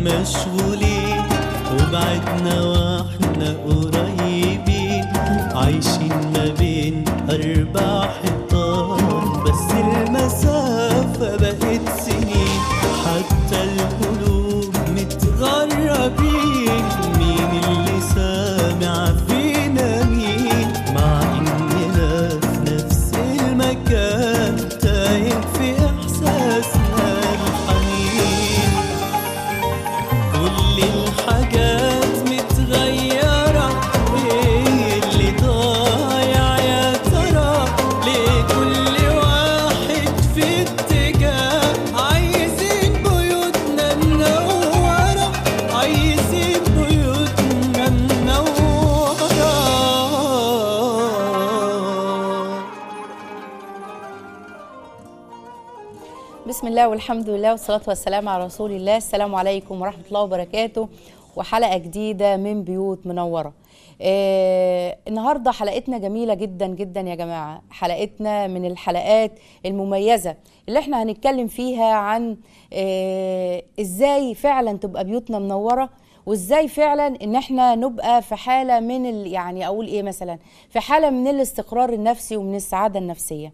مشغولين وبعدنا واحنا قريبين عايشين ما بين أربع حيطان بس المسافة بقت سنين حتى القلوب متغربين مين اللي سامع فينا مين مع إننا في نفس المكان تايه في إحساسنا الحنين كل الحاجات متغيرة ايه اللي ضايع يا ترى ليه كل واحد في اتجاه عايزين بيوتنا منورة عايزين بيوتنا منورة بسم الله والحمد لله والصلاة والسلام على رسول الله السلام عليكم ورحمة الله وبركاته وحلقة جديدة من بيوت منورة آه النهاردة حلقتنا جميلة جدا جدا يا جماعة حلقتنا من الحلقات المميزة اللي احنا هنتكلم فيها عن آه ازاي فعلا تبقى بيوتنا منورة وازاي فعلا ان احنا نبقى في حاله من ال... يعني اقول ايه مثلا في حاله من الاستقرار النفسي ومن السعاده النفسيه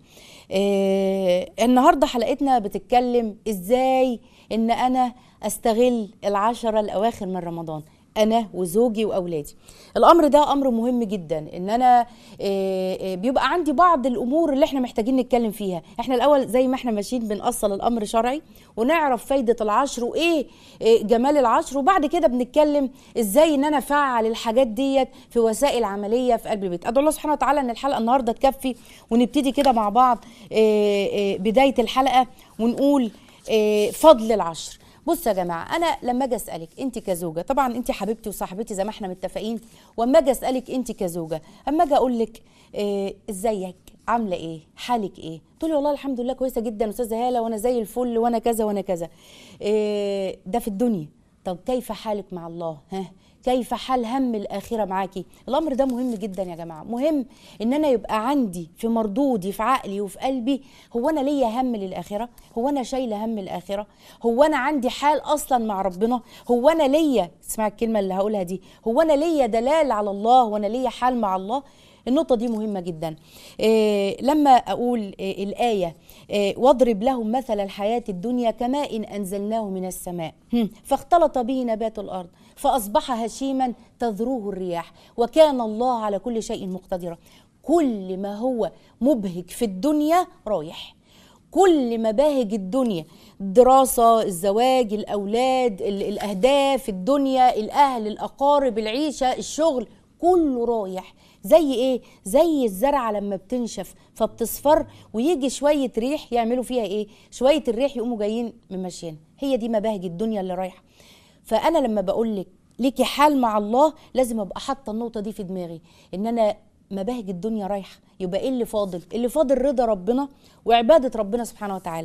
إيه النهارده حلقتنا بتتكلم ازاي ان انا استغل العشرة الاواخر من رمضان انا وزوجي واولادي الامر ده امر مهم جدا ان انا إيه إيه بيبقى عندي بعض الامور اللي احنا محتاجين نتكلم فيها احنا الاول زي ما احنا ماشيين بنأصل الامر شرعي ونعرف فايده العشر وايه إيه جمال العشر وبعد كده بنتكلم ازاي ان انا افعل الحاجات ديت في وسائل عمليه في قلب البيت ادعو الله سبحانه وتعالى ان الحلقه النهارده تكفي ونبتدي كده مع بعض إيه إيه بدايه الحلقه ونقول إيه فضل العشر بص يا جماعه انا لما اجي اسالك انت كزوجه طبعا انت حبيبتي وصاحبتي زي ما احنا متفقين واما اجي اسالك انت كزوجه اما اجي اقول لك إيه ازيك عامله ايه حالك ايه تقولي والله الحمد لله كويسه جدا استاذه هاله وانا زي الفل وانا كذا وانا كذا إيه ده في الدنيا طب كيف حالك مع الله ها كيف حال هم الآخرة معاكي الأمر ده مهم جدا يا جماعة مهم إن أنا يبقى عندي في مردودي في عقلي وفي قلبي هو أنا ليا هم للآخرة هو أنا شايلة هم الآخرة هو أنا عندي حال أصلا مع ربنا هو أنا ليا اسمع الكلمة اللي هقولها دي هو أنا ليا دلال على الله وأنا ليا حال مع الله النقطة دي مهمة جدا إيه لما أقول إيه الآية إيه واضرب لهم مثل الحياة الدنيا كماء إن أنزلناه من السماء هم، فاختلط به نبات الأرض فأصبح هشيما تذروه الرياح وكان الله على كل شيء مقتدرا كل ما هو مبهج في الدنيا رايح كل مباهج الدنيا الدراسة الزواج الأولاد ال- الأهداف الدنيا الأهل الأقارب العيشة الشغل كله رايح زي ايه زي الزرعه لما بتنشف فبتصفر ويجي شويه ريح يعملوا فيها ايه شويه الريح يقوموا جايين ممشيين هي دي مباهج الدنيا اللي رايحه فانا لما بقول لك ليكي حال مع الله لازم ابقى حاطه النقطه دي في دماغي ان انا مباهج الدنيا رايحه يبقى ايه اللي فاضل اللي فاضل رضا ربنا وعباده ربنا سبحانه وتعالى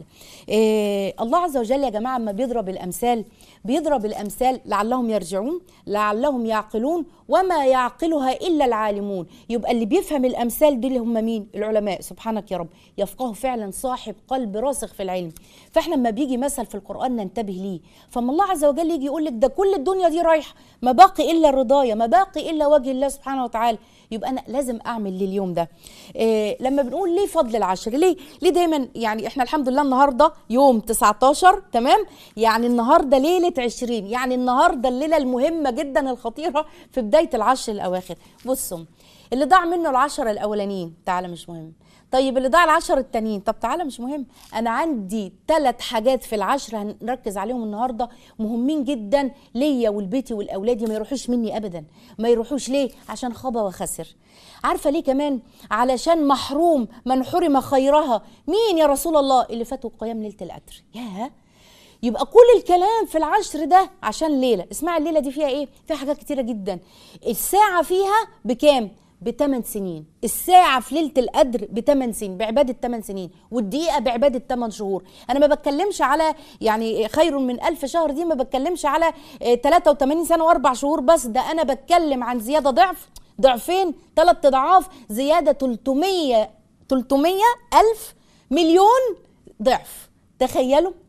إيه الله عز وجل يا جماعه اما بيضرب الامثال بيضرب الامثال لعلهم يرجعون لعلهم يعقلون وما يعقلها الا العالمون يبقى اللي بيفهم الامثال دي اللي هم مين العلماء سبحانك يا رب يفقهوا فعلا صاحب قلب راسخ في العلم فاحنا لما بيجي مثل في القران ننتبه ليه فما الله عز وجل يجي يقول لك ده كل الدنيا دي رايحه ما باقي الا الرضايا ما باقي الا وجه الله سبحانه وتعالى يبقى انا لازم اعمل لليوم ده إيه لما بنقول ليه فضل العشر ليه ليه دايما يعني احنا الحمد لله النهارده يوم 19 تمام يعني النهارده ليله 20 يعني النهارده الليله المهمه جدا الخطيره في بدايه العشر الاواخر بصوا اللي ضاع منه العشر الاولانيين تعالى مش مهم طيب اللي ضاع العشر التانيين طب تعالى مش مهم انا عندي ثلاث حاجات في العشر هنركز عليهم النهارده مهمين جدا ليا ولبيتي ولاولادي ما يروحوش مني ابدا ما يروحوش ليه عشان خاب وخسر عارفه ليه كمان علشان محروم من حرم خيرها مين يا رسول الله اللي فاتوا قيام ليله القدر ياه يبقى كل الكلام في العشر ده عشان ليله اسمعي الليله دي فيها ايه فيها حاجات كتيره جدا الساعه فيها بكام بثمان سنين الساعة في ليلة القدر بثمان سنين بعبادة ثمان سنين والدقيقة بعبادة ثمان شهور أنا ما بتكلمش على يعني خير من ألف شهر دي ما بتكلمش على آه، 83 سنة وأربع شهور بس ده أنا بتكلم عن زيادة ضعف ضعفين ثلاث أضعاف زيادة 300 300 ألف مليون ضعف تخيلوا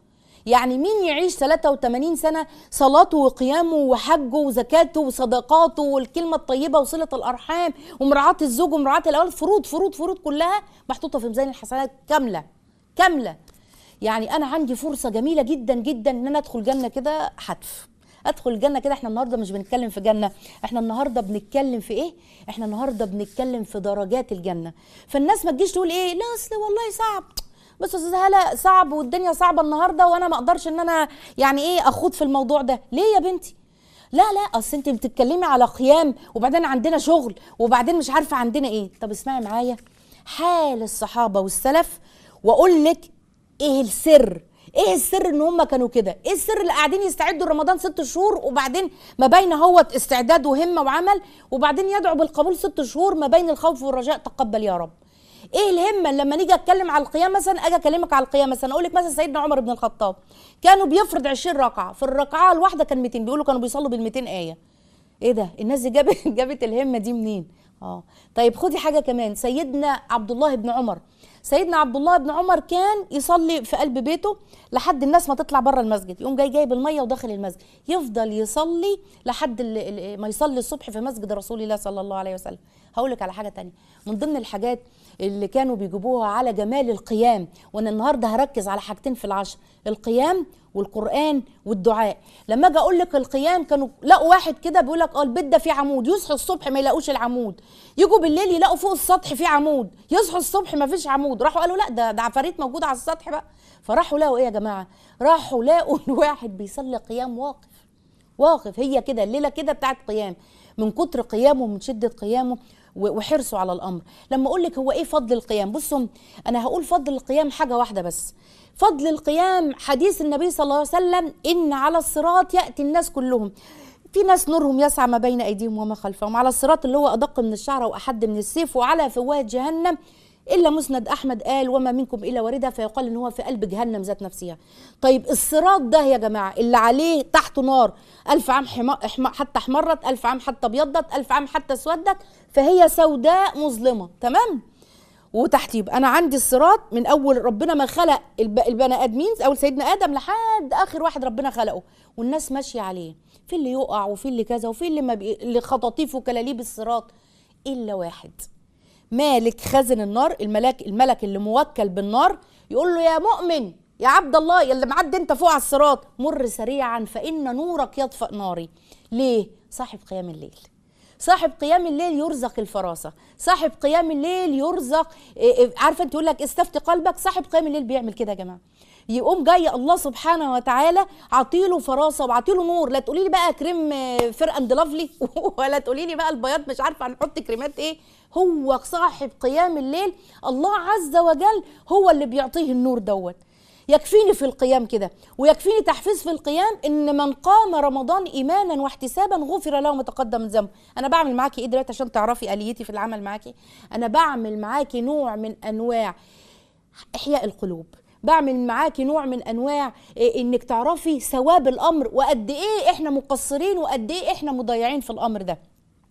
يعني مين يعيش 83 سنه صلاته وقيامه وحجه وزكاته وصدقاته والكلمه الطيبه وصله الارحام ومراعاه الزوج ومراعاه الاولاد فروض فروض فروض كلها محطوطه في ميزان الحسنات كامله كامله يعني انا عندي فرصه جميله جدا جدا ان انا ادخل جنه كده حتف ادخل الجنه كده احنا النهارده مش بنتكلم في جنه احنا النهارده بنتكلم في ايه احنا النهارده بنتكلم في درجات الجنه فالناس ما تجيش تقول ايه لا اصل والله صعب بس يا استاذ هلا صعب والدنيا صعبه النهارده وانا ما اقدرش ان انا يعني ايه اخوض في الموضوع ده ليه يا بنتي لا لا اصل انت بتتكلمي على قيام وبعدين عندنا شغل وبعدين مش عارفه عندنا ايه طب اسمعي معايا حال الصحابه والسلف واقول لك ايه السر ايه السر ان هم كانوا كده ايه السر اللي قاعدين يستعدوا لرمضان ست شهور وبعدين ما بين هو استعداد وهمه وعمل وبعدين يدعو بالقبول ست شهور ما بين الخوف والرجاء تقبل يا رب ايه الهمه لما نيجي اتكلم على القيام مثلا اجي اكلمك على القيام مثلا اقول لك مثلا سيدنا عمر بن الخطاب كانوا بيفرض 20 ركعه في الركعه الواحده كان 200 بيقولوا كانوا بيصلوا بال 200 ايه ايه ده الناس دي جابت جابت الهمه دي منين اه طيب خدي حاجه كمان سيدنا عبد الله بن عمر سيدنا عبد الله بن عمر كان يصلي في قلب بيته لحد الناس ما تطلع بره المسجد يقوم جاي جايب الميه وداخل المسجد يفضل يصلي لحد ال- ال- ما يصلي الصبح في مسجد رسول الله صلى الله عليه وسلم هقول لك على حاجه تانية من ضمن الحاجات اللي كانوا بيجيبوها على جمال القيام وانا النهارده هركز على حاجتين في العشر القيام والقران والدعاء لما اجي اقول لك القيام كانوا لقوا واحد كده بيقول لك اه البيت ده فيه عمود يصحوا الصبح ما يلاقوش العمود يجوا بالليل يلاقوا فوق السطح فيه عمود يصحوا الصبح ما فيش عمود راحوا قالوا لا ده ده عفاريت موجود على السطح بقى فراحوا لقوا ايه يا جماعه راحوا لقوا الواحد بيصلي قيام واقف واقف هي كده الليله كده بتاعت قيام من كتر قيامه ومن شده قيامه و- وحرصه على الامر لما اقول لك هو ايه فضل القيام بصوا انا هقول فضل القيام حاجه واحده بس فضل القيام حديث النبي صلى الله عليه وسلم ان على الصراط ياتي الناس كلهم في ناس نورهم يسعى ما بين ايديهم وما خلفهم على الصراط اللي هو ادق من الشعره واحد من السيف وعلى فواه جهنم الا مسند احمد قال وما منكم الا واردها فيقال ان هو في قلب جهنم ذات نفسها طيب الصراط ده يا جماعه اللي عليه تحته نار الف عام حما حما- حتى احمرت الف عام حتى ابيضت الف عام حتى اسودت فهي سوداء مظلمه تمام وتحت يبقى انا عندي الصراط من اول ربنا ما خلق الب- البني ادمين اول سيدنا ادم لحد اخر واحد ربنا خلقه والناس ماشيه عليه في اللي يقع وفي اللي كذا وفي اللي ما بي... اللي خطاطيف وكلاليب الصراط الا واحد مالك خازن النار الملاك الملك اللي موكل بالنار يقول له يا مؤمن يا عبد الله يا اللي معدي انت فوق على الصراط مر سريعا فان نورك يطفئ ناري ليه صاحب قيام الليل صاحب قيام الليل يرزق الفراسه صاحب قيام الليل يرزق إيه إيه، عارفه انت تقول لك استفتي قلبك صاحب قيام الليل بيعمل كده يا جماعه يقوم جاي الله سبحانه وتعالى عطيله فراسه وعطيله نور لا تقولي لي بقى كريم فير اند لافلي ولا تقولي لي بقى البياض مش عارفه هنحط كريمات ايه هو صاحب قيام الليل الله عز وجل هو اللي بيعطيه النور دوت يكفيني في القيام كده ويكفيني تحفيز في القيام ان من قام رمضان ايمانا واحتسابا غفر له ما تقدم من ذنبه انا بعمل معاكي ايه دلوقتي عشان تعرفي اليتي في العمل معاكي انا بعمل معاكي نوع من انواع احياء القلوب بعمل معاكي نوع من انواع إيه انك تعرفي ثواب الامر وقد ايه احنا مقصرين وقد ايه احنا مضيعين في الامر ده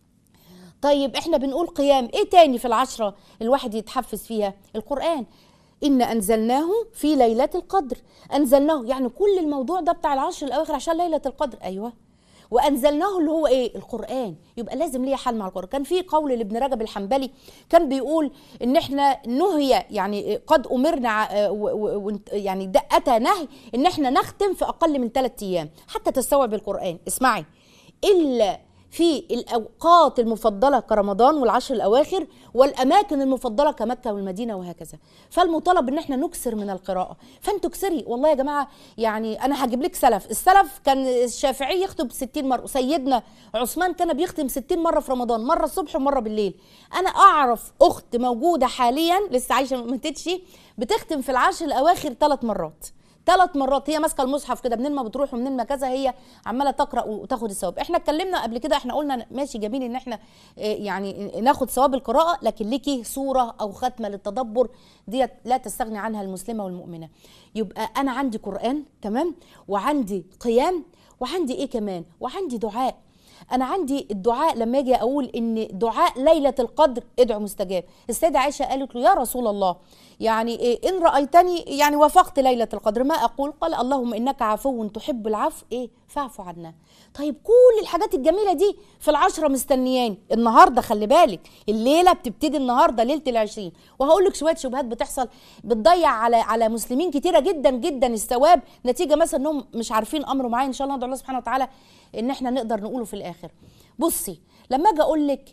طيب احنا بنقول قيام ايه تاني في العشرة الواحد يتحفز فيها القرآن إن أنزلناه في ليلة القدر أنزلناه يعني كل الموضوع ده بتاع العشر الأواخر عشان ليلة القدر أيوة وأنزلناه اللي هو إيه القرآن يبقى لازم ليه حل مع القرآن كان في قول لابن رجب الحنبلي كان بيقول إن إحنا نهي يعني قد أمرنا ع- و- و- و- يعني ده أتى نهي إن إحنا نختم في أقل من ثلاثة أيام حتى تستوعب القرآن اسمعي إلا في الاوقات المفضله كرمضان والعشر الاواخر والاماكن المفضله كمكه والمدينه وهكذا فالمطالب ان احنا نكسر من القراءه فانتوا اكسري والله يا جماعه يعني انا هجيب لك سلف السلف كان الشافعي يخطب 60 مره سيدنا عثمان كان بيختم 60 مره في رمضان مره الصبح ومره بالليل انا اعرف اخت موجوده حاليا لسه عايشه ما ماتتش بتختم في العشر الاواخر ثلاث مرات ثلاث مرات هي ماسكه المصحف كده منين ما بتروح ومنين ما كذا هي عماله تقرا وتاخد الثواب احنا اتكلمنا قبل كده احنا قلنا ماشي جميل ان احنا اه، يعني ناخد ثواب القراءه لكن ليكي صوره او ختمه للتدبر ديت لا تستغني عنها المسلمه والمؤمنه يبقى انا عندي قران تمام وعندي قيام وعندي ايه كمان وعندي دعاء انا عندي الدعاء لما اجي اقول ان دعاء ليله القدر ادعو مستجاب السيده عائشه قالت له يا رسول الله يعني إيه ان رايتني يعني وافقت ليله القدر ما اقول قال اللهم انك عفو تحب العفو ايه فاعف عنا طيب كل الحاجات الجميله دي في العشره مستنياني النهارده خلي بالك الليله بتبتدي النهارده ليله العشرين وهقول لك شويه شبهات بتحصل بتضيع على على مسلمين كتيره جدا جدا الثواب نتيجه مثلا انهم مش عارفين امر معين ان شاء الله ندعو الله سبحانه وتعالى ان احنا نقدر نقوله في الاخر بصي لما اجي اقول لك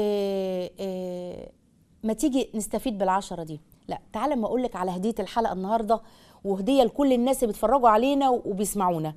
إيه إيه ما تيجي نستفيد بالعشرة دي لا تعالى ما اقول لك على هديه الحلقه النهارده وهديه لكل الناس اللي بيتفرجوا علينا وبيسمعونا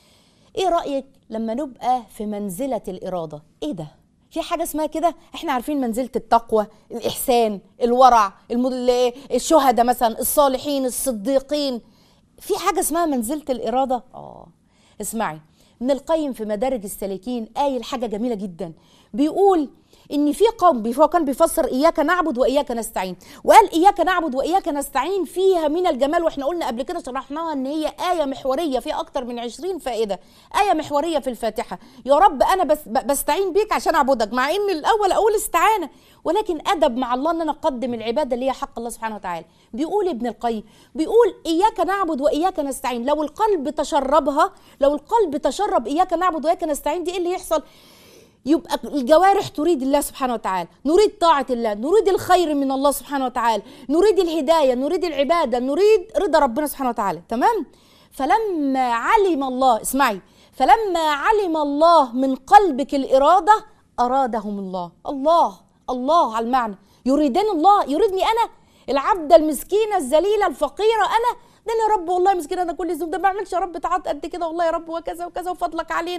ايه رايك لما نبقى في منزله الاراده ايه ده في حاجه اسمها كده احنا عارفين منزله التقوى الاحسان الورع المد- الشهداء مثلا الصالحين الصديقين في حاجه اسمها منزله الاراده اه اسمعي ابن القيم في مدارج السالكين قايل حاجه جميله جدا بيقول ان في قوم بي- هو كان بيفسر اياك نعبد واياك نستعين وقال اياك نعبد واياك نستعين فيها من الجمال واحنا قلنا قبل كده شرحناها ان هي ايه محوريه فيها اكتر من 20 فائده ايه محوريه في الفاتحه يا رب انا بس ب- بستعين بيك عشان اعبدك مع ان الاول اقول استعانه ولكن ادب مع الله ان انا اقدم العباده اللي هي حق الله سبحانه وتعالى بيقول ابن القيم بيقول اياك نعبد واياك نستعين لو القلب تشربها لو القلب تشرب اياك نعبد واياك نستعين دي ايه اللي يحصل يبقى الجوارح تريد الله سبحانه وتعالى نريد طاعة الله نريد الخير من الله سبحانه وتعالى نريد الهداية نريد العبادة نريد رضا ربنا سبحانه وتعالى تمام فلما علم الله اسمعي فلما علم الله من قلبك الإرادة أرادهم الله الله الله على المعنى يريدني الله يريدني أنا العبدة المسكينة الذليلة الفقيرة أنا ده أنا يا رب والله مسكينة أنا كل ذنوب ده ما بعملش يا رب تعاط قد كده والله يا رب وكذا وكذا وفضلك علينا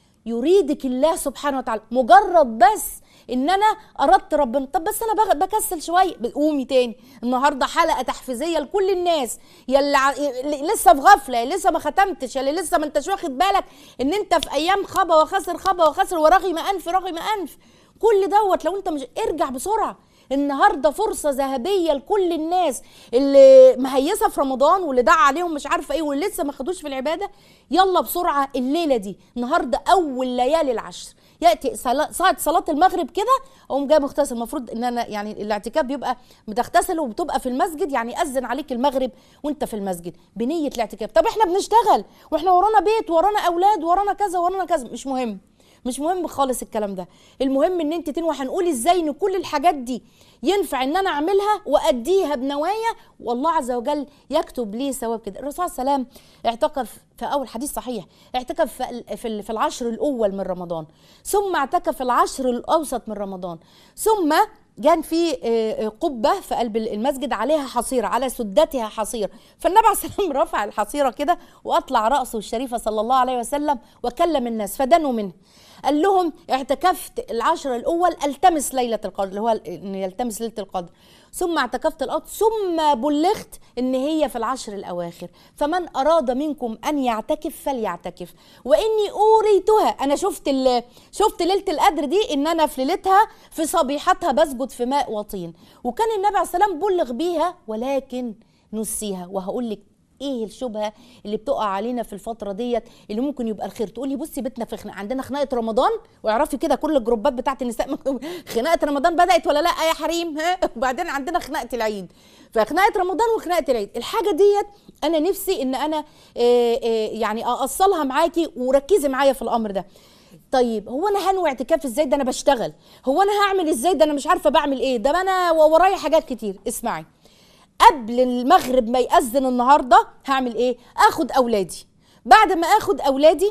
يريدك الله سبحانه وتعالى مجرد بس ان انا اردت ربنا طب بس انا بغ- بكسل شويه قومي تاني النهارده حلقه تحفيزيه لكل الناس يلي ع- اللي لسه في غفله يلي لسه ما ختمتش يلي لسه ما انتش واخد بالك ان انت في ايام خبا وخسر خبا وخسر ورغم انف رغم انف كل دوت لو انت مش ارجع بسرعه النهارده فرصه ذهبيه لكل الناس اللي مهيسه في رمضان واللي دعا عليهم مش عارفه ايه واللي لسه ما خدوش في العباده يلا بسرعه الليله دي النهارده اول ليالي العشر ياتي صلا- ساعه صلاه المغرب كده اقوم جاي مغتسل المفروض ان انا يعني الاعتكاف بيبقى بتغتسل وبتبقى في المسجد يعني اذن عليك المغرب وانت في المسجد بنيه الاعتكاف طب احنا بنشتغل واحنا ورانا بيت ورانا اولاد ورانا كذا ورانا كذا مش مهم مش مهم خالص الكلام ده المهم ان انت تنوى هنقول ازاي ان كل الحاجات دي ينفع ان انا اعملها واديها بنوايا والله عز وجل يكتب لي ثواب كده الرسول صلى الله عليه وسلم اعتكف في اول حديث صحيح اعتكف في ال- في ال- في العشر الاول من رمضان ثم اعتكف في العشر الاوسط من رمضان ثم كان في آه، آه، قبه في قلب المسجد عليها حصيره على سدتها حصير فالنبي عليه الصلاه والسلام رفع الحصيره كده واطلع راسه الشريفه صلى الله عليه وسلم وكلم الناس فدنوا منه قال لهم اعتكفت العشر الاول التمس ليله القدر اللي هو ان يلتمس ليله القدر ثم اعتكفت الارض ثم بلغت ان هي في العشر الاواخر فمن اراد منكم ان يعتكف فليعتكف واني اوريتها انا شفت ال- شفت ليله القدر دي ان انا في ليلتها في صبيحتها بسجد في ماء وطين وكان النبي عليه الصلاه والسلام بلغ بيها ولكن نسيها وهقول لك ايه الشبهه اللي بتقع علينا في الفتره ديت اللي ممكن يبقى الخير تقولي بصي بيتنا في خناقه عندنا خناقه رمضان واعرفي كده كل الجروبات بتاعت النساء مكتوب خناقه رمضان بدات ولا لا يا حريم ها وبعدين عندنا خناقه العيد فخناقه رمضان وخناقه العيد الحاجه ديت انا نفسي ان انا آه، آه، يعني اوصلها معاكي وركزي معايا في الامر ده طيب هو انا هنوي اعتكاف ازاي ده انا بشتغل هو انا هعمل ازاي ده انا مش عارفه بعمل ايه ده انا ورايا حاجات كتير اسمعي قبل المغرب ما يأذن النهارده هعمل ايه اخد اولادي بعد ما اخد اولادي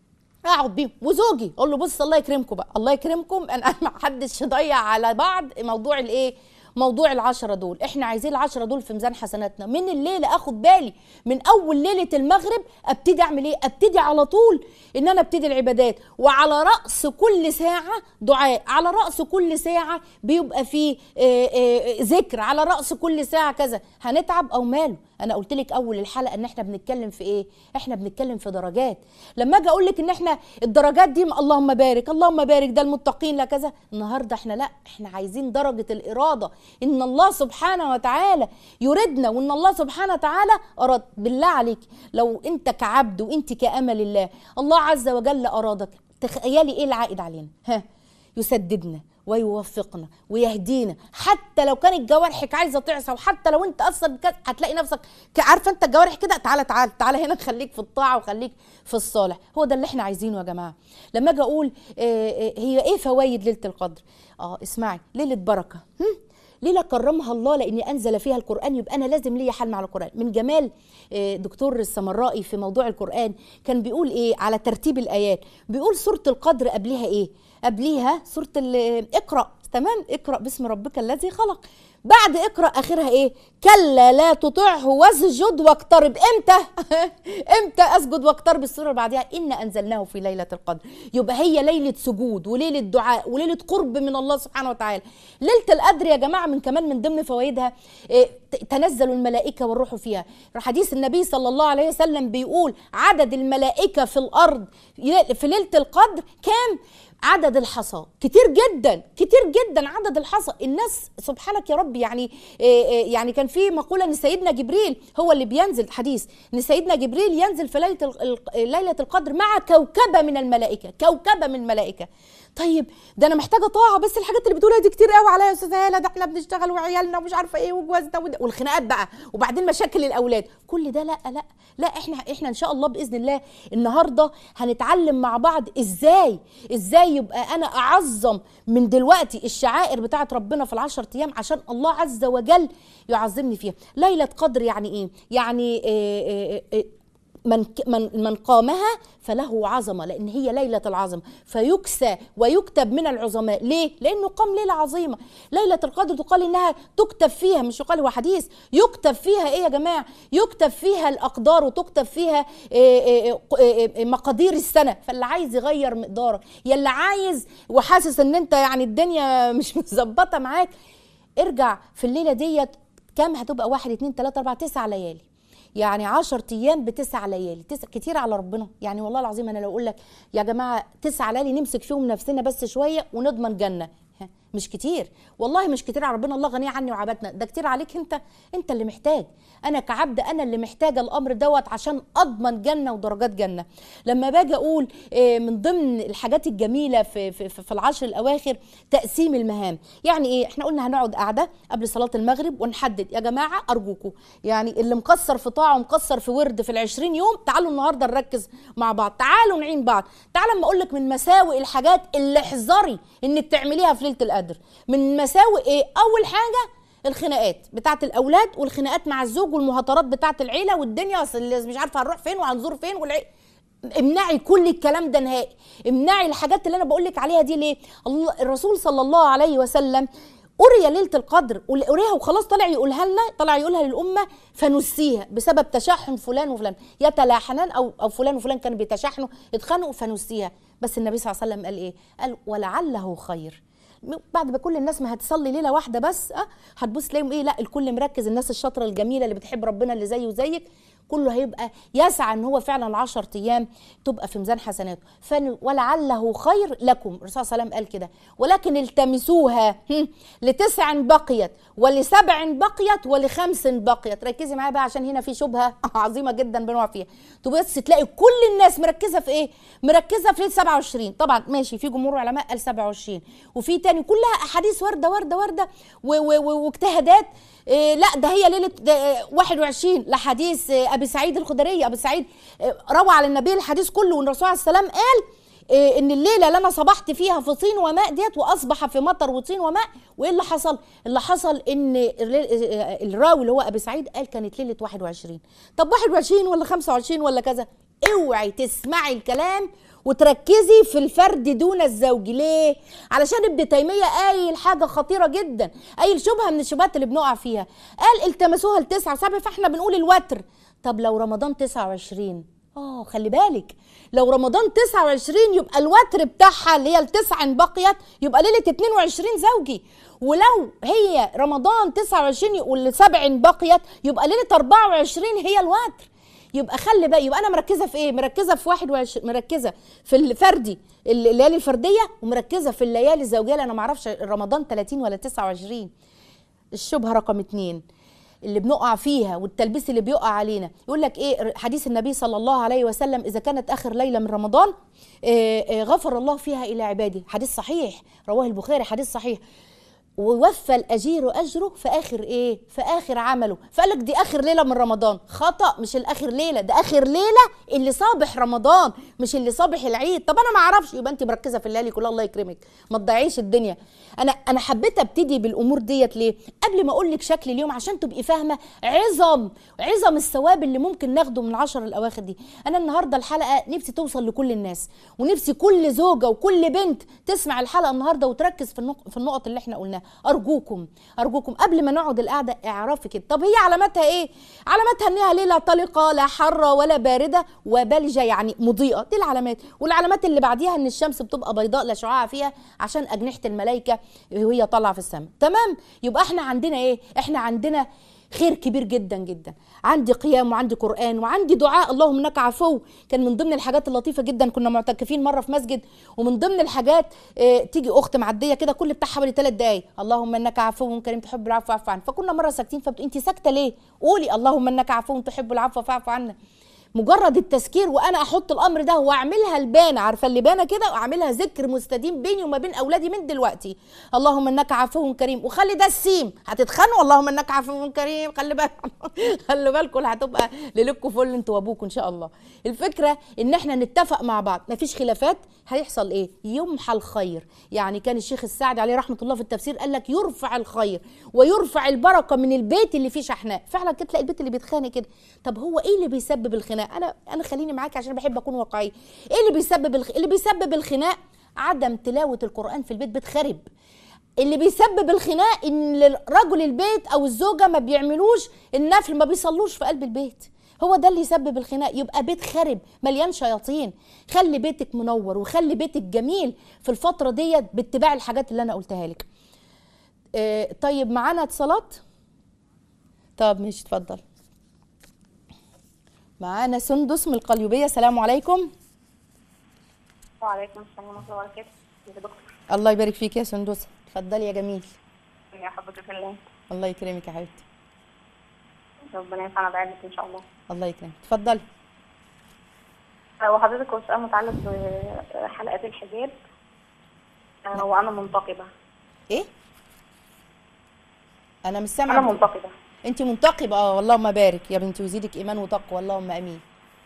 اقعد بيهم وزوجي اقول له بص الله يكرمكم بقى الله يكرمكم انا ما حدش يضيع على بعض موضوع الايه موضوع العشرة دول احنا عايزين العشرة دول في ميزان حسناتنا من الليلة اخد بالي من اول ليلة المغرب ابتدي اعمل ايه ابتدي على طول ان انا ابتدي العبادات وعلى رأس كل ساعة دعاء على رأس كل ساعة بيبقى فيه آه، آه، ذكر على رأس كل ساعة كذا هنتعب او ماله انا قلت لك اول الحلقه ان احنا بنتكلم في ايه احنا بنتكلم في درجات لما اجي اقول لك ان احنا الدرجات دي اللهم بارك اللهم بارك ده المتقين لا كذا النهارده احنا لا احنا عايزين درجه الاراده ان الله سبحانه وتعالى يريدنا وان الله سبحانه وتعالى اراد بالله عليك لو انت كعبد وانت كامل الله الله عز وجل ارادك تخيلي ايه العائد علينا ها يسددنا ويوفقنا ويهدينا حتى لو كانت جوارحك عايزه تعصى وحتى لو انت اصلا كده هتلاقي نفسك ك- عارفه انت الجوارح كده تعالى تعالى تعالى هنا خليك في الطاعه وخليك في الصالح هو ده اللي احنا عايزينه يا جماعه لما اجي اقول آه، آه، هي ايه فوائد ليله القدر اه اسمعي ليله بركه هم؟ ليله كرمها الله لاني انزل فيها القران يبقى انا لازم ليا حل مع القران من جمال آه، دكتور السمرائي في موضوع القران كان بيقول ايه على ترتيب الايات بيقول سوره القدر قبلها ايه قبليها سوره ال- اقرا تمام اقرا باسم ربك الذي خلق بعد اقرا اخرها ايه كلا لا تطعه واسجد واقترب امتى امتى اسجد واقترب السوره اللي بعدها ان انزلناه في ليله القدر يبقى هي ليله سجود وليله دعاء وليله قرب من الله سبحانه وتعالى ليله القدر يا جماعه من كمان من ضمن فوائدها إيه، ت- تنزل الملائكه والروح فيها حديث النبي صلى الله عليه وسلم بيقول عدد الملائكه في الارض في ليله القدر كام عدد الحصى كتير جدا كتير جدا عدد الحصى الناس سبحانك يا رب يعني إيه إيه يعني كان في مقوله ان سيدنا جبريل هو اللي بينزل حديث ان سيدنا جبريل ينزل في ليله ال- ال- ليله القدر مع كوكبه من الملائكه كوكبه من الملائكه طيب ده انا محتاجه طاعه بس الحاجات اللي بتقولها دي كتير قوي عليا يا استاذه هاله ده احنا بنشتغل وعيالنا ومش عارفه ايه وجوازنا وده- والخناقات بقى وبعدين مشاكل الاولاد كل ده لا لا لا احنا احنا ان شاء الله باذن الله النهارده هنتعلم مع بعض ازاي ازاي يبقى انا اعظم من دلوقتي الشعائر بتاعه ربنا في العشر ايام عشان الله عز وجل يعظمني فيها ليله قدر يعني ايه يعني إيه إيه إيه من من من قامها فله عظمه لان هي ليله العظمه فيكسى ويكتب من العظماء ليه لانه قام ليله عظيمه ليله القدر تقال انها تكتب فيها مش يقال هو حديث يكتب فيها ايه يا جماعه يكتب فيها الاقدار وتكتب فيها إيه إيه إيه إيه مقادير السنه فاللي عايز يغير مقدارك يا اللي عايز وحاسس ان انت يعني الدنيا مش متظبطه معاك ارجع في الليله ديت كام هتبقى واحد اتنين تلاته اربعه تسع ليالي يعني عشر ايام بتسع ليالي تسع كتير على ربنا يعني والله العظيم انا لو اقول لك يا جماعه تسع ليالي نمسك فيهم نفسنا بس شويه ونضمن جنه ها، مش كتير والله مش كتير على ربنا الله غني عني وعبدنا ده كتير عليك انت انت اللي محتاج انا كعبد انا اللي محتاجه الامر دوت عشان اضمن جنه ودرجات جنه لما باجي اقول آه، من ضمن الحاجات الجميله في في, في في العشر الاواخر تقسيم المهام يعني ايه احنا قلنا هنقعد قاعده قبل صلاه المغرب ونحدد يا جماعه ارجوكم يعني اللي مقصر في طاعه ومقصر في ورد في العشرين يوم تعالوا النهارده نركز مع بعض تعالوا نعين بعض تعالوا اما اقول لك من مساوئ الحاجات اللي احذري انك تعمليها في ليله القدر من مساوئ ايه اول حاجه الخناقات بتاعت الاولاد والخناقات مع الزوج والمهاترات بتاعت العيله والدنيا أصل اللي مش عارفه هنروح فين وهنزور فين والعي... امنعي كل الكلام ده نهائي امنعي الحاجات اللي انا بقول لك عليها دي ليه الله الرسول صلى الله عليه وسلم قري ليله القدر قريها وخلاص طلع يقولها لنا طلع يقولها للامه فنسيها بسبب تشحن فلان وفلان يتلاحنان او او فلان وفلان كانوا بيتشاحنوا اتخانقوا فنسيها بس النبي صلى الله عليه وسلم قال ايه قال ولعله خير بعد ما كل الناس ما هتصلي ليله واحده بس اه هتبص تلاقيهم ايه لا الكل مركز الناس الشاطره الجميله اللي بتحب ربنا اللي زيه وزيك كله هيبقى يسعى ان هو فعلا العشر ايام تبقى في ميزان حسناته فن ولعله خير لكم الرسول صلى الله عليه وسلم قال كده ولكن التمسوها هم، لتسع بقيت ولسبع بقيت ولخمس بقيت ركزي معايا بقى عشان هنا في شبهه عظيمه جدا بنقع فيها تبص تلاقي كل الناس مركزه في ايه مركزه في ليله 27 طبعا ماشي في جمهور علماء قال 27 وفي تاني كلها احاديث ورده ورده ورده و- و- و- واجتهادات إيه لا ده هي ليله ده، آه، 21 لحديث آه، ابي سعيد الخدري ابي سعيد آه، روى على النبي الحديث كله والرسول عليه السلام قال إيه ان الليله اللي انا صبحت فيها في طين وماء ديت واصبح في مطر وطين وماء وايه اللي حصل؟ اللي حصل ان الليل- آه، الراوي اللي هو ابي سعيد قال كانت ليله 21 طب 21 ولا 25 ولا كذا اوعي تسمعي الكلام وتركزي في الفرد دون الزوج ليه علشان ابن تيميه قايل حاجه خطيره جدا قايل شبهه من الشبهات اللي بنقع فيها قال التمسوها لتسعة وسبعة فاحنا بنقول الوتر طب لو رمضان 29 اه خلي بالك لو رمضان 29 يبقى الوتر بتاعها اللي هي التسع إن بقيت يبقى ليله 22 زوجي ولو هي رمضان 29 والسبع إن بقيت يبقى ليله 24 هي الوتر يبقى خلي بقى يبقى انا مركزه في ايه مركزه في 21 مركزه في الفردي الليالي الفرديه ومركزه في الليالي الزوجيه لأن انا ما اعرفش رمضان 30 ولا 29 الشبهه رقم اتنين اللي بنقع فيها والتلبيس اللي بيقع علينا يقول لك ايه حديث النبي صلى الله عليه وسلم اذا كانت اخر ليله من رمضان آه، آه، غفر الله فيها الى عباده حديث صحيح رواه البخاري حديث صحيح ووفى الاجير اجره في اخر ايه في اخر عمله فقال لك دي اخر ليله من رمضان خطا مش الاخر ليله ده اخر ليله اللي صابح رمضان مش اللي صابح العيد طب انا ما اعرفش يبقى انت مركزه في الليالي كلها الله يكرمك ما تضيعيش الدنيا انا انا حبيت ابتدي بالامور ديت ليه قبل ما اقول لك شكل اليوم عشان تبقي فاهمه عظم عظم الثواب اللي ممكن ناخده من العشر الاواخر دي انا النهارده الحلقه نفسي توصل لكل الناس ونفسي كل زوجه وكل بنت تسمع الحلقه النهارده وتركز في النق- في النقط اللي احنا قلناها ارجوكم ارجوكم قبل ما نقعد القعده اعرفي كده طب هي علاماتها ايه علاماتها انها ليله طلقه لا حاره ولا بارده وبالجه يعني مضيئه دي العلامات والعلامات اللي بعديها ان الشمس بتبقى بيضاء لا شعاع فيها عشان اجنحه الملائكه وهي طالعه في السماء تمام يبقى احنا عندنا ايه احنا عندنا خير كبير جدا جدا عندي قيام وعندي قران وعندي دعاء اللهم انك عفو كان من ضمن الحاجات اللطيفه جدا كنا معتكفين مره في مسجد ومن ضمن الحاجات اه تيجي اخت معديه كده كل بتاع حوالي ثلاث دقائق اللهم انك عفو كريم تحب العفو فاعف عنا فكنا مره ساكتين فبتقول انت ساكته ليه قولي اللهم انك عفو تحب العفو فاعف عنا مجرد التذكير وانا احط الامر ده واعملها لبانه عارفه اللبانه كده واعملها ذكر مستديم بيني وما بين اولادي من دلوقتي اللهم انك عفو كريم وخلي ده السيم هتتخانقوا اللهم انك عفو كريم خلي بالك خلي بالكم هتبقى ليلتكم فل انتوا وابوكم ان شاء الله الفكره ان احنا نتفق مع بعض مفيش خلافات هيحصل ايه يمحى الخير يعني كان الشيخ السعدي عليه رحمه الله في التفسير قال لك يرفع الخير ويرفع البركه من البيت اللي فيه شحناء فعلا كده تلاقي البيت اللي بيتخانق كده طب هو ايه اللي بيسبب الخناق انا انا خليني معاكي عشان بحب اكون واقعيه ايه اللي بيسبب الخ... اللي بيسبب الخناق عدم تلاوه القران في البيت بتخرب اللي بيسبب الخناق ان رجل البيت او الزوجه ما بيعملوش النفل ما بيصلوش في قلب البيت هو ده اللي يسبب الخناق يبقى بيت خرب مليان شياطين خلي بيتك منور وخلي بيتك جميل في الفتره ديت باتباع الحاجات اللي انا قلتها لك آه طيب معانا اتصالات طب ماشي اتفضل معانا سندس من القليوبيه السلام عليكم وعليكم السلام ورحمة الله وبركاته يا دكتور الله يبارك فيك يا سندس اتفضلي يا جميل يا حضرتك الله الله يكرمك يا حبيبتي ربنا ينفعنا بعلمك إن شاء الله الله يكرمك اتفضلي وحضرتك هو سؤال متعلق بحلقة الحجاب آه، وأنا منتقبة ايه انا مش أنا سامعه بت- منتقبة انت منتقبه اه اللهم بارك يا بنتي وزيدك ايمان وتقوى اللهم امين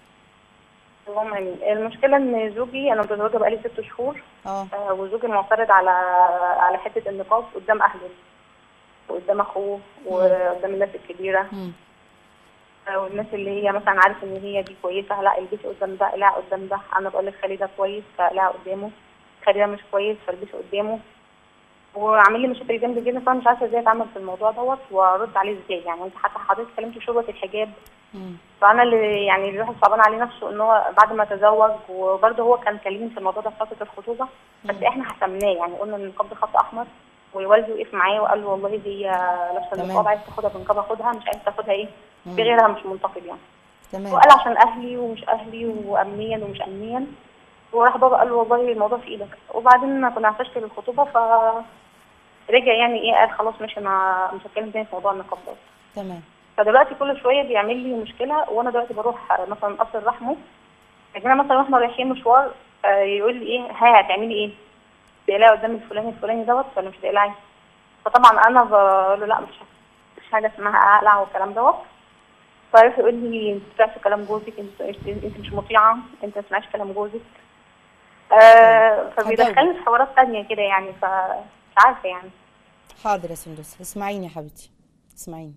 اللهم آمين المشكلة إن زوجي أنا متزوجة بقالي ست شهور اه آه، وزوجي معترض على على حتة النقاب قدام أهله وقدام أخوه وقدام الناس الكبيرة مم. آه، والناس اللي هي مثلا عارف ان هي دي كويسه لا البسي قدام ده لا قدام ده انا بقول لك خلي ده كويس فلا قدامه خلي ده مش كويس فالبسي قدامه وعامل لي مشاكل جامده جدا فانا مش عارفه ازاي اتعامل في الموضوع دوت وارد عليه ازاي يعني انت حتى حضرتك اتكلمت في شبهه الحجاب مم. فانا اللي يعني الواحد صعبان عليه نفسه ان هو بعد ما تزوج وبرده هو كان كلمني في الموضوع ده في فتره الخطوبه بس احنا حسمناه يعني قلنا ان النقاب ده خط احمر ووالدي وقف معايا وقال له والله هي لابسه تمام. النقاب عايز تاخدها بنقاب خدها مش عايز تاخدها ايه مم. في غيرها مش منتقد يعني تمام وقال عشان اهلي ومش اهلي وامنيا ومش امنيا وراح بابا قال له والله الموضوع في ايدك وبعدين كنا هنفشكل الخطوبه ف رجع يعني ايه قال خلاص ماشي انا مش هتكلم تاني في موضوع النقاب ده تمام فدلوقتي كل شويه بيعمل لي مشكله وانا دلوقتي بروح مثلا اصل رحمه لكن مثلا واحنا رايحين مشوار آه، يقول لي ايه ها هتعملي ايه؟ تقلعي قدام الفلاني الفلاني دوت ولا مش تقلعي؟ فطبعا انا بقول له لا مش مش حاجه اسمها اقلع والكلام دوت فيروح يقول لي انت بتعرفي كلام جوزك انت انت انت مش مطيعه انت ما تسمعيش كلام جوزك آه فبيدخلني في حوارات تانية كده يعني فمش عارفه يعني حاضر يا سندس اسمعيني يا حبيبتي اسمعيني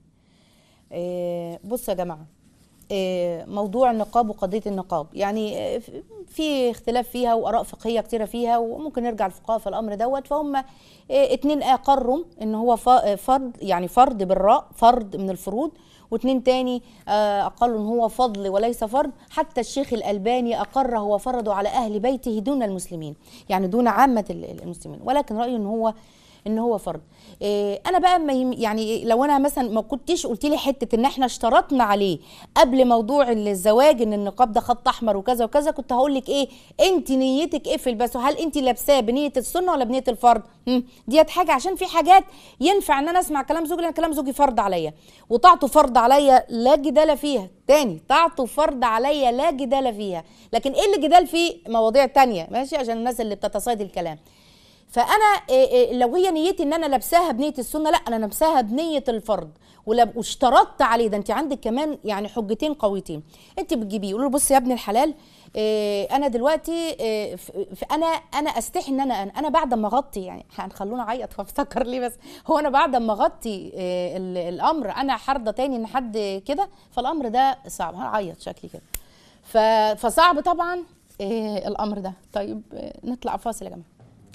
إيه بصوا يا جماعه إيه موضوع النقاب وقضيه النقاب يعني إيه، في اختلاف فيها واراء فقهيه كتيره فيها وممكن نرجع الفقهاء في الامر دوت فهم إيه اتنين اقروا ان هو ف- فرض يعني فرض بالراء فرض من الفروض واتنين تاني آه، اقلوا ان هو فضل وليس فرض حتى الشيخ الالباني اقر هو فرضه على اهل بيته دون المسلمين يعني دون عامه ال- المسلمين ولكن رايه ان هو ان هو فرض إيه انا بقى ما يم- يعني لو انا مثلا ما كنتيش قلت لي حته ان احنا اشترطنا عليه قبل موضوع الزواج ان النقاب ده خط احمر وكذا وكذا كنت هقول لك ايه انت نيتك ايه في البس وهل انت لابساه بنيه السنه ولا بنيه الفرض هم، ديت حاجه عشان في حاجات ينفع ان انا اسمع كلام زوجي لان كلام زوجي فرض عليا وطاعته فرض عليا لا جدال فيها تاني طاعته فرض عليا لا جدال فيها لكن ايه اللي جدال فيه مواضيع تانية ماشي عشان الناس اللي بتتصيد الكلام فانا إيه إيه لو هي نيتي ان انا لابساها بنيه السنه لا انا لابساها بنيه الفرض ولب- واشترطت عليه ده انت عندك كمان يعني حجتين قويتين انت بتجيبيه يقول له بص يا ابن الحلال إيه انا دلوقتي إيه ف- ف- انا انا استحي ان انا انا بعد ما اغطي يعني هنخلونا اعيط فافتكر ليه بس هو انا بعد ما اغطي إيه ال- الامر انا حارضه تاني ان حد كده فالامر ده صعب هعيط شكلي كده ف- فصعب طبعا إيه الامر ده طيب إيه نطلع فاصل يا جماعه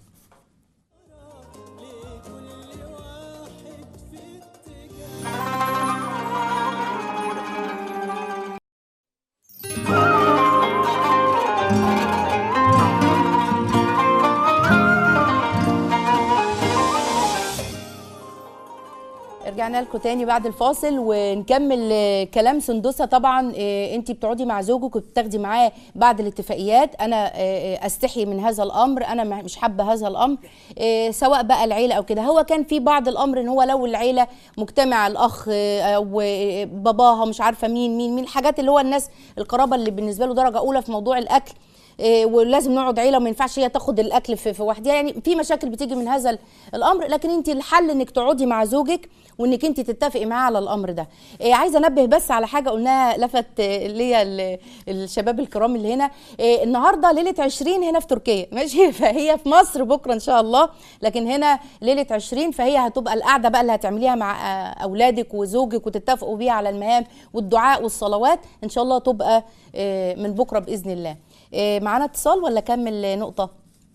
رجعنا لكم تاني بعد الفاصل ونكمل آه، كلام سندسه طبعا انت بتقعدي مع زوجك وبتاخدي معاه بعد الاتفاقيات انا آه، آه، استحي من هذا الامر انا مح- مش حابه هذا الامر آه، سواء بقى العيله او كده هو كان في بعض الامر ان هو لو العيله مجتمع الاخ آه، او آه، باباها مش عارفه مين مين مين الحاجات اللي هو الناس القرابه اللي بالنسبه له درجه اولى في موضوع الاكل إيه، ولازم نقعد عيله وما ينفعش هي تاخد الاكل في, في وحدها يعني في مشاكل بتيجي من هذا ال- الامر لكن انت الحل انك تقعدي مع زوجك وانك انت تتفقي معاه على الامر ده إيه عايزه انبه بس على حاجه قلناها لفت إيه، ليا ال- الشباب الكرام اللي هنا إيه النهارده ليله 20 هنا في تركيا ماشي فهي في مصر بكره ان شاء الله لكن هنا ليله 20 فهي هتبقى القعده بقى اللي هتعمليها مع آه، اولادك وزوجك وتتفقوا بيها على المهام والدعاء والصلوات ان شاء الله تبقى إيه، من بكره باذن الله إيه، معانا اتصال ولا كمل نقطة؟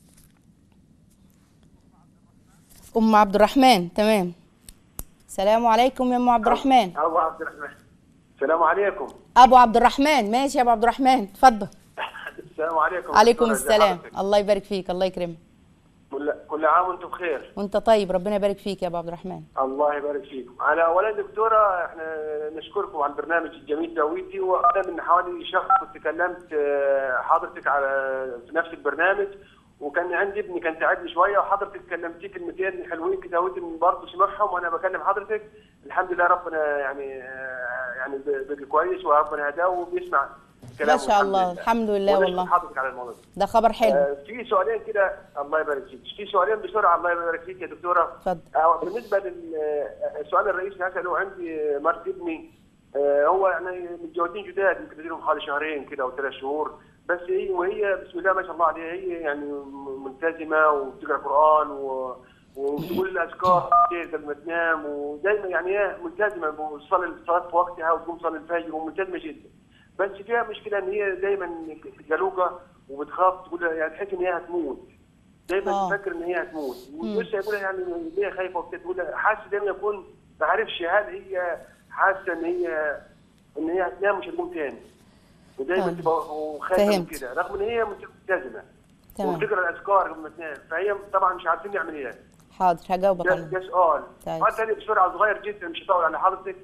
أم عبد الرحمن تمام السلام عليكم يا أم عبد الرحمن ابو عبد الرحمن السلام عليكم أبو عبد الرحمن ماشي يا أبو عبد الرحمن اتفضل السلام عليكم عليكم دكتورة، ازي السلام حضرتك؟ الله يبارك فيك الله يكرمك كل كل عام وانتم بخير وأنت طيب ربنا يبارك فيك يا أبو عبد الرحمن الله يبارك فيكم انا اولا دكتوره احنا نشكركم على البرنامج الجميل دويتي وانا من حوالي شهر كنت كلمت آه، حضرتك على في نفس البرنامج وكان عندي ابني كان تعبني شويه وحضرتك كلمتيه كلمتين حلوين كده ودي برضه سمعهم وانا بكلم حضرتك الحمد لله ربنا يعني آه، يعني بقى كويس وربنا هداه وبيسمع ما كلامه شاء الله لله. الحمد لله ونشكر والله حضرتك على الموضوع ده. ده خبر حلو آه، في سؤالين كده الله يبارك فيك في سؤالين بسرعه الله يبارك فيك يا دكتوره اتفضل. آه، بالنسبه للسؤال الرئيسي هساله عندي مرت ابني آه، هو يعني متجوزين جداد يمكن لهم حوالي شهرين كده او ثلاث شهور بس هي وهي بسم الله ما شاء الله عليها هي يعني ملتزمه وبتقرا قران و وتقول الاذكار كتير قبل ما تنام ودايما يعني هي ملتزمه وتصلي الصلاه في وقتها وتقوم تصلي الفجر وملتزمه جدا بس فيها مشكله ان هي دايما جلوقه وبتخاف تقول يعني تحس ان هي هتموت دايما آه. تفكر ان هي هتموت ولسه يقول يعني ليه خايفه وبتاع تقول حاسه دايما يكون ما عارفش هل هي حاسه ان هي ان هي هتنام مش هتقوم تاني ودايما آه. تبقى وخايفه من فهمت. كده رغم ان هي ملتزمه تمام. وبتقرا الاذكار قبل ما تنام فهي طبعا مش عارفين نعمل ايه حاضر هجاوبك ده على ده سؤال طيب. سؤال تاني بسرعه صغير جدا مش هطول على حضرتك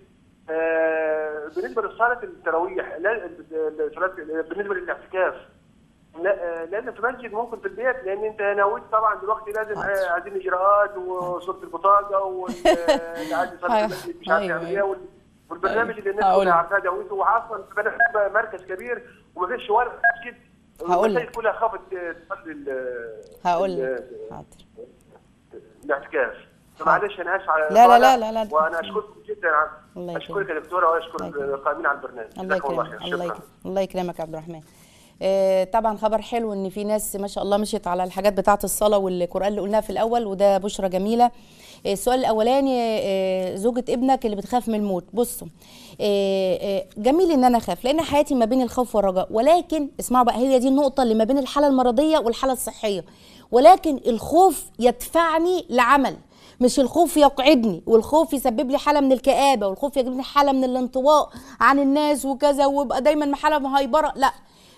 آه بالنسبه لصلاه التراويح لا صلاه بالنسبه للاعتكاف لا آه، لازم في مسجد ممكن في البيت لان انت نويت طبعا دلوقتي لازم حاضر. آه، عايزين اجراءات وصوره البطاقه واللي عايز يصلي في أيوة. المسجد مش عارف أيوة، يعمل أيوة. ايه وال- والبرنامج اللي الناس هقول كلها لك. عارفاه دويته وعصرا في بلد مركز كبير وما فيش ولا مسجد هقول المساجد لك. كلها خافت آه، تصلي ال- هقول ال- لك حاضر الاعتكاف فمعلش انا اسف على لا، لا، الإطالة، لا، لا، لا. وانا اشكركم جدا الله على- يكرمك. اشكرك يا دكتوره واشكر الله يكرمك. القائمين على البرنامج الله جزاكم الله يكرمك خير الله شكرا يكرمك الله يكرمك يا عبد الرحمن آه، طبعا خبر حلو ان في ناس ما شاء الله مشيت على الحاجات بتاعه الصلاه والقران اللي قلناها في الاول وده بشرى جميله آه، السؤال الاولاني آه، زوجة ابنك اللي بتخاف من الموت بصوا آه، آه، جميل ان انا اخاف لان حياتي ما بين الخوف والرجاء ولكن اسمعوا بقى هي دي النقطه اللي ما بين الحاله المرضيه والحاله الصحيه ولكن الخوف يدفعني لعمل مش الخوف يقعدني والخوف يسبب لي حاله من الكآبه والخوف يجيب لي حاله من الانطواء عن الناس وكذا وابقى دايما حاله مهيبره لا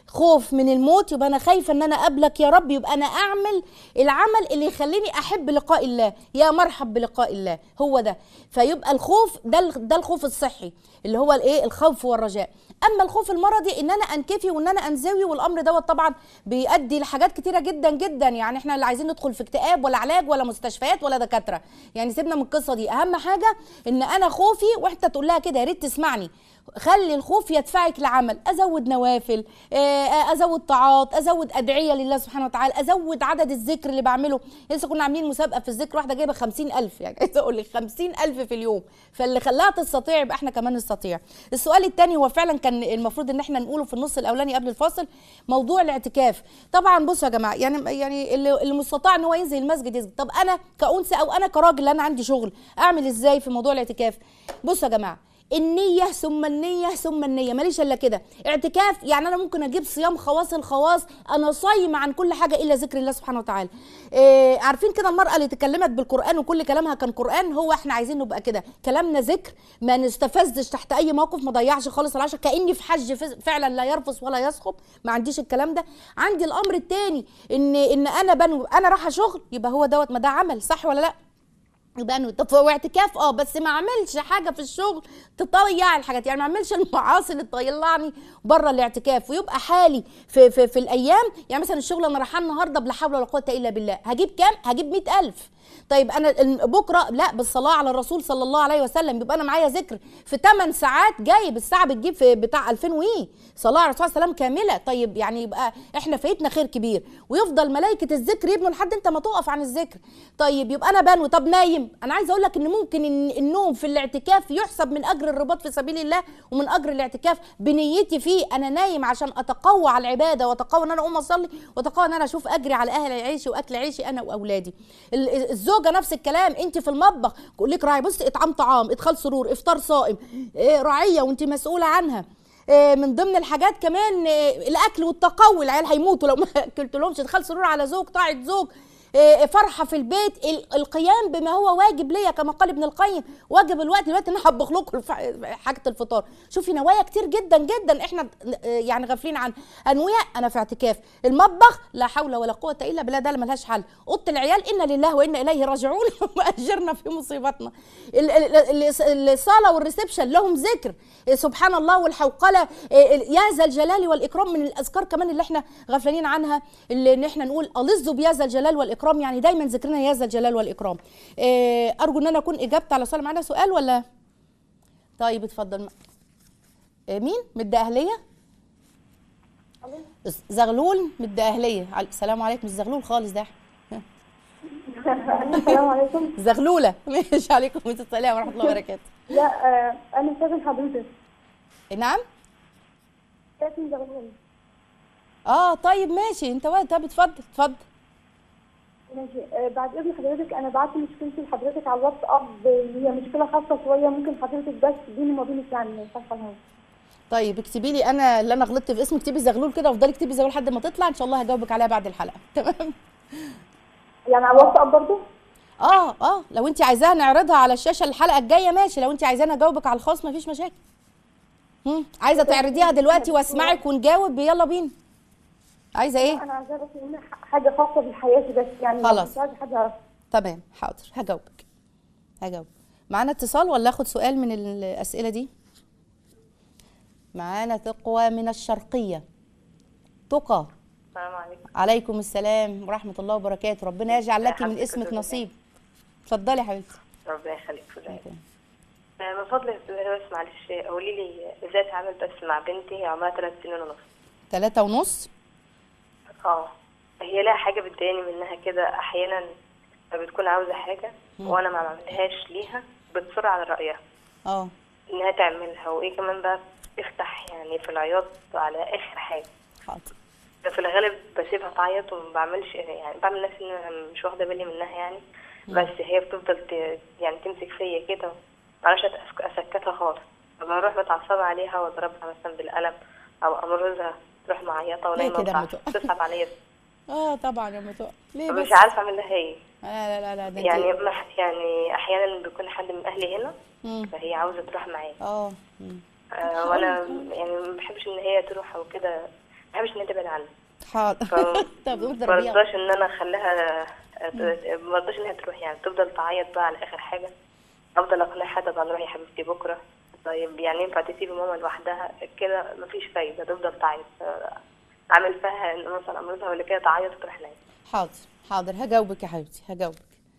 خوف من الموت يبقى انا خايفه ان انا اقابلك يا رب يبقى انا اعمل العمل اللي يخليني احب لقاء الله يا مرحب بلقاء الله هو ده فيبقى الخوف ده ال- ده الخوف الصحي اللي هو الايه الخوف والرجاء اما الخوف المرضي ان انا انكفي وان انا انزوي والامر دوت طبعا بيؤدي لحاجات كتيره جدا جدا يعني احنا لا عايزين ندخل في اكتئاب ولا علاج ولا مستشفيات ولا دكاتره يعني سيبنا من القصه دي اهم حاجه ان انا خوفي وانت تقول لها كده يا ريت تسمعني خلي الخوف يدفعك لعمل ازود نوافل آه، ازود طاعات ازود ادعيه لله سبحانه وتعالى ازود عدد الذكر اللي بعمله لسه كنا عاملين مسابقه في الذكر واحده جايبه 50000 يعني عايزه اقول لك 50000 في اليوم فاللي خلاها تستطيع يبقى احنا كمان نستطيع السؤال الثاني هو فعلا كان المفروض ان احنا نقوله في النص الاولاني قبل الفاصل موضوع الاعتكاف طبعا بصوا يا جماعه يعني يعني اللي اللي مستطاع ان هو ينزل المسجد يسجد طب انا كانثى او انا كراجل انا عندي شغل اعمل ازاي في موضوع الاعتكاف بصوا يا جماعه النية ثم النية ثم النية ماليش الا كده اعتكاف يعني انا ممكن اجيب صيام خواص الخواص انا صايمة عن كل حاجة الا ذكر الله سبحانه وتعالى إيه عارفين كده المرأة اللي تكلمت بالقرآن وكل كلامها كان قرآن هو احنا عايزين نبقى كده كلامنا ذكر ما نستفزش تحت اي موقف ما ضيعش خالص العشاء كاني في حج فز- فعلا لا يرفث ولا يسخب ما عنديش الكلام ده عندي الامر الثاني ان ان انا بنو انا رايحه شغل يبقى هو دوت ما ده عمل صح ولا لا يبقى انا طب هو اعتكاف اه بس ما اعملش حاجه في الشغل تضيع الحاجات يعني ما اعملش المعاصي اللي تطلعني بره الاعتكاف ويبقى حالي في في, في الايام يعني مثلا الشغل انا رايحه النهارده بلا حول ولا قوه الا بالله هجيب كام هجيب مئة ألف طيب انا ال- بكره لا بالصلاه على الرسول صلى الله عليه وسلم يبقى انا معايا ذكر في 8 ساعات جايب الساعه بتجيب في بتاع 2000 وايه صلاه على الرسول صلى الله عليه وسلم كامله طيب يعني يبقى احنا فايتنا خير كبير ويفضل ملائكه الذكر يبنوا لحد انت ما تقف عن الذكر طيب يبقى انا بنوي طب نايم انا عايزه اقول لك ان ممكن إن النوم في الاعتكاف يحسب من اجر الرباط في سبيل الله ومن اجر الاعتكاف بنيتي فيه انا نايم عشان اتقوى على العباده واتقوى ان انا اقوم اصلي واتقوى ان انا اشوف اجري على اهل عيشي واكل عيشي انا واولادي ال- الزوجه نفس الكلام انت في المطبخ يقول لك راعي بصي اطعام طعام ادخال سرور افطار صائم إيه، راعيه وانت مسؤوله عنها إيه، من ضمن الحاجات كمان إيه، الاكل والتقوي العيال هيموتوا لو ما اكلت لهمش ادخال سرور على زوج طاعه زوج إيه، فرحه في البيت ال- القيام بما هو واجب ليا كما قال ابن القيم واجب الوقت دلوقتي ان انا هطبخ لكم الف- حاجه الفطار شوفي نوايا كتير جدا جدا احنا آه، يعني غافلين عن انويه انا في اعتكاف المطبخ لا حول ولا قوه الا بالله ده اللي ملهاش حل اوضه العيال انا لله وانا اليه راجعون واجرنا في مصيبتنا ال- ال- ال- الصاله والريسبشن لهم ذكر إيه، سبحان الله والحوقله إيه، يا ذا الجلال والاكرام من الاذكار كمان اللي احنا غافلين عنها اللي ان احنا نقول الظوا بيا ذا الجلال والاكرام يعني دايما ذكرنا يا ذا الجلال والاكرام إيه، ارجو ان انا اكون اجبت على سؤال معانا سؤال ولا طيب اتفضل إيه، مين مد اهليه زغلول مد اهليه عل- السلام عليكم مش زغلول خالص ده السلام عليكم زغلوله ماشي عليكم السلام ورحمه الله وبركاته لا آه انا شاغل حضرتك نعم اسمي زغلول اه طيب ماشي انت وقت طب اتفضل اتفضل ماشي آه بعد اذن حضرتك انا بعت مشكلتي لحضرتك على الواتس اب هي مشكله خاصه شويه ممكن حضرتك بس بيني وما بينك يعني ما ينفعش عنها طيب اكتبي لي انا اللي انا غلطت في اسمي اكتبي زغلول كده وافضلي اكتبي زغلول لحد ما تطلع ان شاء الله هجاوبك عليها بعد الحلقه تمام يعني على الواتس اب برضه اه اه لو انت عايزاها نعرضها على الشاشه الحلقه الجايه ماشي لو انت عايزاني اجاوبك على الخاص مفيش مشاكل هم. عايزه تعرضيها دلوقتي واسمعك ونجاوب يلا بينا عايزه ايه انا عايزاها بس منها حاجه خاصه بحياتي بس يعني خلاص. مش عايزه حد يعرف تمام حاضر هجاوبك هجاوب معانا اتصال ولا اخد سؤال من الاسئله دي معانا تقوى من الشرقيه تقى السلام عليكم عليكم السلام ورحمه الله وبركاته ربنا يجعل لك من حضرتك اسمك كده. نصيب اتفضلي يا حبيبتي ربنا يخليك في ذلك من فضلك بس معلش قولي لي ازاي اتعامل بس مع بنتي هي عمرها ثلاث سنين ونص ثلاثة ونص اه هي لها حاجه بتضايقني منها كده احيانا لما بتكون عاوزه حاجه وانا ما بعملهاش ليها بتصر على رايها اه انها تعملها وايه كمان بقى تفتح يعني في العياط على اخر حاجه حاضر ده في الغالب بسيبها تعيط وما بعملش يعني بعمل نفسي ان انا مش واخده بالي منها يعني بس هي بتفضل ت... يعني تمسك فيا كده معرفش أتأسك- اسكتها خالص بروح متعصبه عليها واضربها مثلا بالقلم او امرزها تروح معيطه ليه ولا كده أما تقع؟ تصعب عليا اه طبعا يا متوقع ليه بس مش عارفه اعمل لها ايه لا لا لا لا ده انت- يعني مح- يعني احيانا بيكون حد من اهلي هنا مم. فهي عاوزه تروح معايا اه مم. آه وانا يعني ما بحبش ان هي تروح او كده بحبش ان هي تبعد عني حاضر ف- طب افضل بيها مرضاش ان انا اخليها مرضاش ان هي تروح يعني تفضل تعيط بقى على اخر حاجه افضل اقنعها طب هنروح يا حبيبتي بكره طيب يعني ينفع تسيبي ماما لوحدها كده مفيش فايده تفضل تعيط ف- عامل فيها ان مثلا امرتها ولا كده تعيط وتروح نايمه حاضر حاضر هجاوبك يا حبيبتي هجاوبك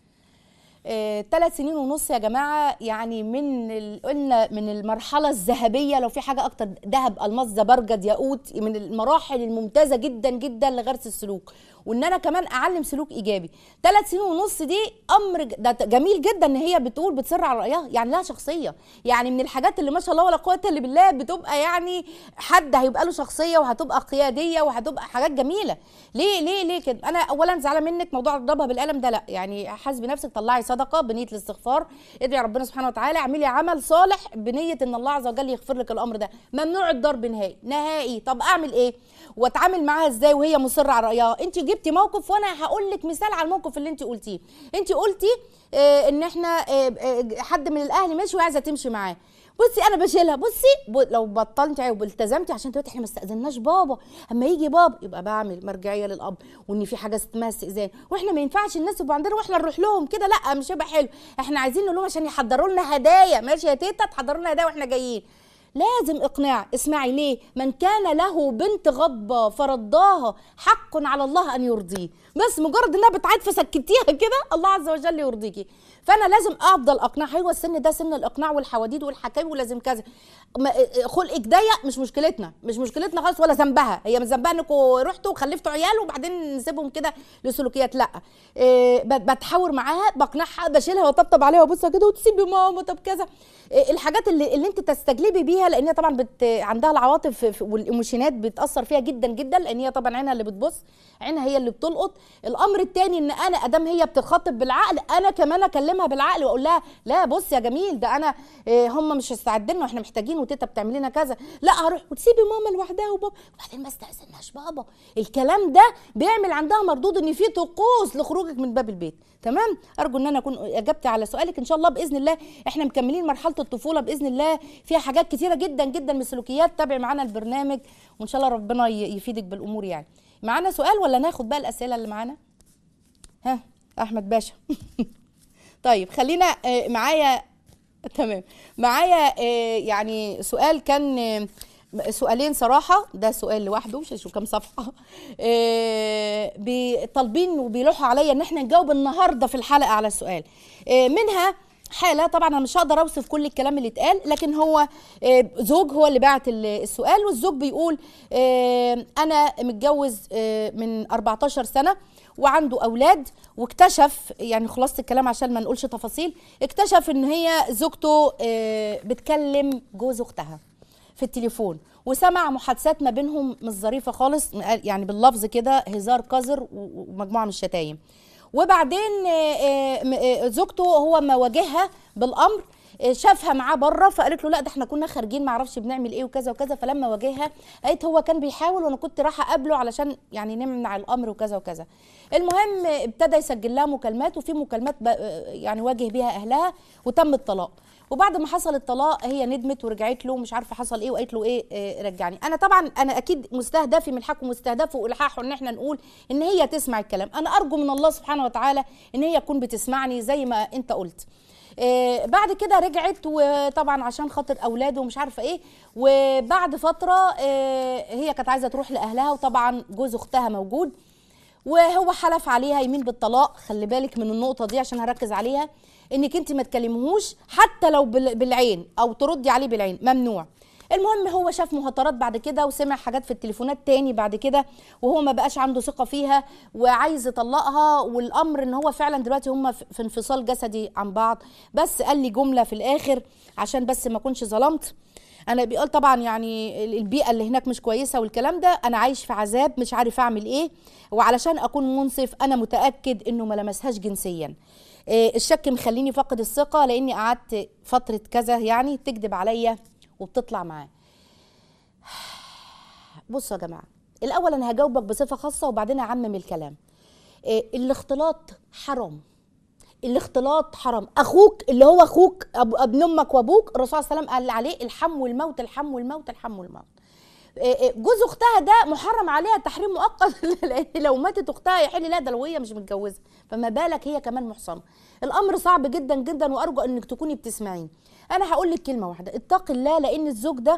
ثلاث سنين ونص يا جماعه يعني من ال... قلنا من المرحله الذهبيه لو في حاجه اكتر ذهب الماس زبرجد ياقوت من المراحل الممتازه جدا جدا لغرس السلوك وان انا كمان اعلم سلوك ايجابي ثلاث سنين ونص دي امر ج- ده جميل جدا ان هي بتقول بتصر على رايها يعني لها شخصيه يعني من الحاجات اللي ما شاء الله ولا قوه الا بالله بتبقى يعني حد هيبقى له شخصيه وهتبقى قياديه وهتبقى حاجات جميله ليه ليه ليه كده انا اولا زعلانه منك موضوع ضربها بالقلم ده لا يعني حاسبي نفسك طلعي صدقه بنيه الاستغفار ادعي ربنا سبحانه وتعالى اعملي عمل صالح بنيه ان الله عز وجل يغفر لك الامر ده ممنوع الضرب نهائي نهائي طب اعمل ايه واتعامل معاها ازاي وهي مصره على رايها انت جبتي موقف وانا هقول لك مثال على الموقف اللي انت قلتيه انت قلتي آه ان احنا آه آه حد من الاهل ماشي وعايزه تمشي معاه بصي انا بشيلها بصي ب... لو بطلتي والتزمتي عشان دلوقتي احنا ما استاذناش بابا اما يجي بابا يبقى بعمل مرجعيه للاب وان في حاجه اسمها استئذان واحنا ما ينفعش الناس يبقوا عندنا واحنا نروح لهم كده لا مش هيبقى حلو احنا عايزين نقول لهم عشان يحضروا لنا هدايا ماشي يا تيتا تحضروا لنا هدايا واحنا جايين لازم اقناع اسمعي ليه من كان له بنت غضبه فرضاها حق على الله ان يرضيه بس مجرد انها بتعيط فسكتيها كده الله عز وجل يرضيكي فانا لازم افضل اقنعها ايوه السن ده سن الاقناع والحواديت والحكاوي ولازم كذا ما- خلقك ضيق مش مشكلتنا مش مشكلتنا خالص ولا ذنبها هي مش ذنبها انكم رحتوا وخلفتوا عيال وبعدين نسيبهم كده لسلوكيات لا إيه ب- بتحاور معاها بقنعها بشيلها وطبطب عليها وابصها كده وتسيبي ماما طب كذا إيه الحاجات اللي, اللي انت تستجلبي بيها لان هي طبعا بت عندها العواطف في- والايموشنات بتاثر فيها جدا جدا لان هي طبعا عينها اللي بتبص عينها هي اللي بتلقط الامر الثاني ان انا ادام هي بتخاطب بالعقل انا كمان اكلمها بالعقل واقول لها لا بص يا جميل ده انا إيه هم مش مستعدين واحنا محتاجين وتيتا بتعمل لنا كذا لا هروح وتسيبي ماما لوحدها وبابا وبعدين ما استاذناش بابا الكلام ده بيعمل عندها مردود ان في طقوس لخروجك من باب البيت تمام ارجو ان انا اكون اجبت على سؤالك ان شاء الله باذن الله احنا مكملين مرحله الطفوله باذن الله فيها حاجات كتيره جدا جدا من السلوكيات تابعي معانا البرنامج وان شاء الله ربنا ي- يفيدك بالامور يعني معانا سؤال ولا ناخد بقى الاسئله اللي معانا ها احمد باشا طيب خلينا آه، معايا تمام معايا آه، يعني سؤال كان آه، سؤالين صراحة ده سؤال لوحده مش شو كام صفحة آه، بي- طالبين وبيلوحوا عليا ان احنا نجاوب النهاردة في الحلقة على السؤال آه، منها حالة طبعا انا مش هقدر اوصف كل الكلام اللي اتقال لكن هو آه، زوج هو اللي بعت ال- السؤال والزوج بيقول آه، انا متجوز آه، من 14 سنة وعنده اولاد واكتشف يعني خلاصه الكلام عشان ما نقولش تفاصيل اكتشف ان هي زوجته آه، بتكلم جوز اختها في التليفون وسمع محادثات ما بينهم مش ظريفه خالص يعني باللفظ كده هزار قذر و- ومجموعه من الشتايم وبعدين آه، آه، م- آه، زوجته هو ما واجهها بالامر آه، شافها معاه بره فقالت له لا ده احنا كنا خارجين ما اعرفش بنعمل ايه وكذا وكذا فلما واجهها قالت هو كان بيحاول وانا كنت رايحه اقابله علشان يعني نمنع الامر وكذا وكذا المهم آه، ابتدى يسجل لها مكالمات وفي مكالمات ب- آه، يعني واجه بيها اهلها وتم الطلاق وبعد ما حصل الطلاق هي ندمت ورجعت له مش عارفه حصل ايه وقالت له ايه آه، رجعني انا طبعا انا اكيد مستهدفي من الحق ومستهدفه والحاحه ان احنا نقول ان هي تسمع الكلام انا ارجو من الله سبحانه وتعالى ان هي تكون بتسمعني زي ما انت قلت آه، بعد كده رجعت وطبعا عشان خاطر اولاده ومش عارفه ايه وبعد فتره آه، هي كانت عايزه تروح لاهلها وطبعا جوز اختها موجود وهو حلف عليها يمين بالطلاق خلي بالك من النقطه دي عشان هركز عليها انك انت ما تكلمهوش حتى لو بال- بالعين او تردي عليه بالعين ممنوع المهم هو شاف مهاترات بعد كده وسمع حاجات في التليفونات تاني بعد كده وهو ما بقاش عنده ثقه فيها وعايز يطلقها والامر ان هو فعلا دلوقتي هم في في انفصال جسدي عن بعض بس قال لي جمله في الاخر عشان بس ما اكونش ظلمت انا بيقول طبعا يعني البيئه اللي هناك مش كويسه والكلام ده انا عايش في عذاب مش عارف اعمل ايه وعلشان اكون منصف انا متاكد انه ما لمسهاش جنسيا إيه، الشك مخليني فاقد الثقه لاني قعدت فتره كذا يعني تكذب عليا وبتطلع معاه بصوا يا جماعه الاول انا هجاوبك بصفه خاصه وبعدين اعمم الكلام إيه، الاختلاط حرام الاختلاط حرام اخوك اللي هو اخوك أب- ابن امك وابوك الرسول صلى الله عليه وسلم قال عليه الحم والموت الحم والموت الحم والموت إيه إيه جوز اختها ده محرم عليها تحريم مؤقت لان لو ماتت اختها يحل لها ده لو هي مش متجوزه فما بالك هي كمان محصنه الامر صعب جدا جدا وارجو انك تكوني بتسمعيني انا هقول لك كلمه واحده اتقي الله لان الزوج ده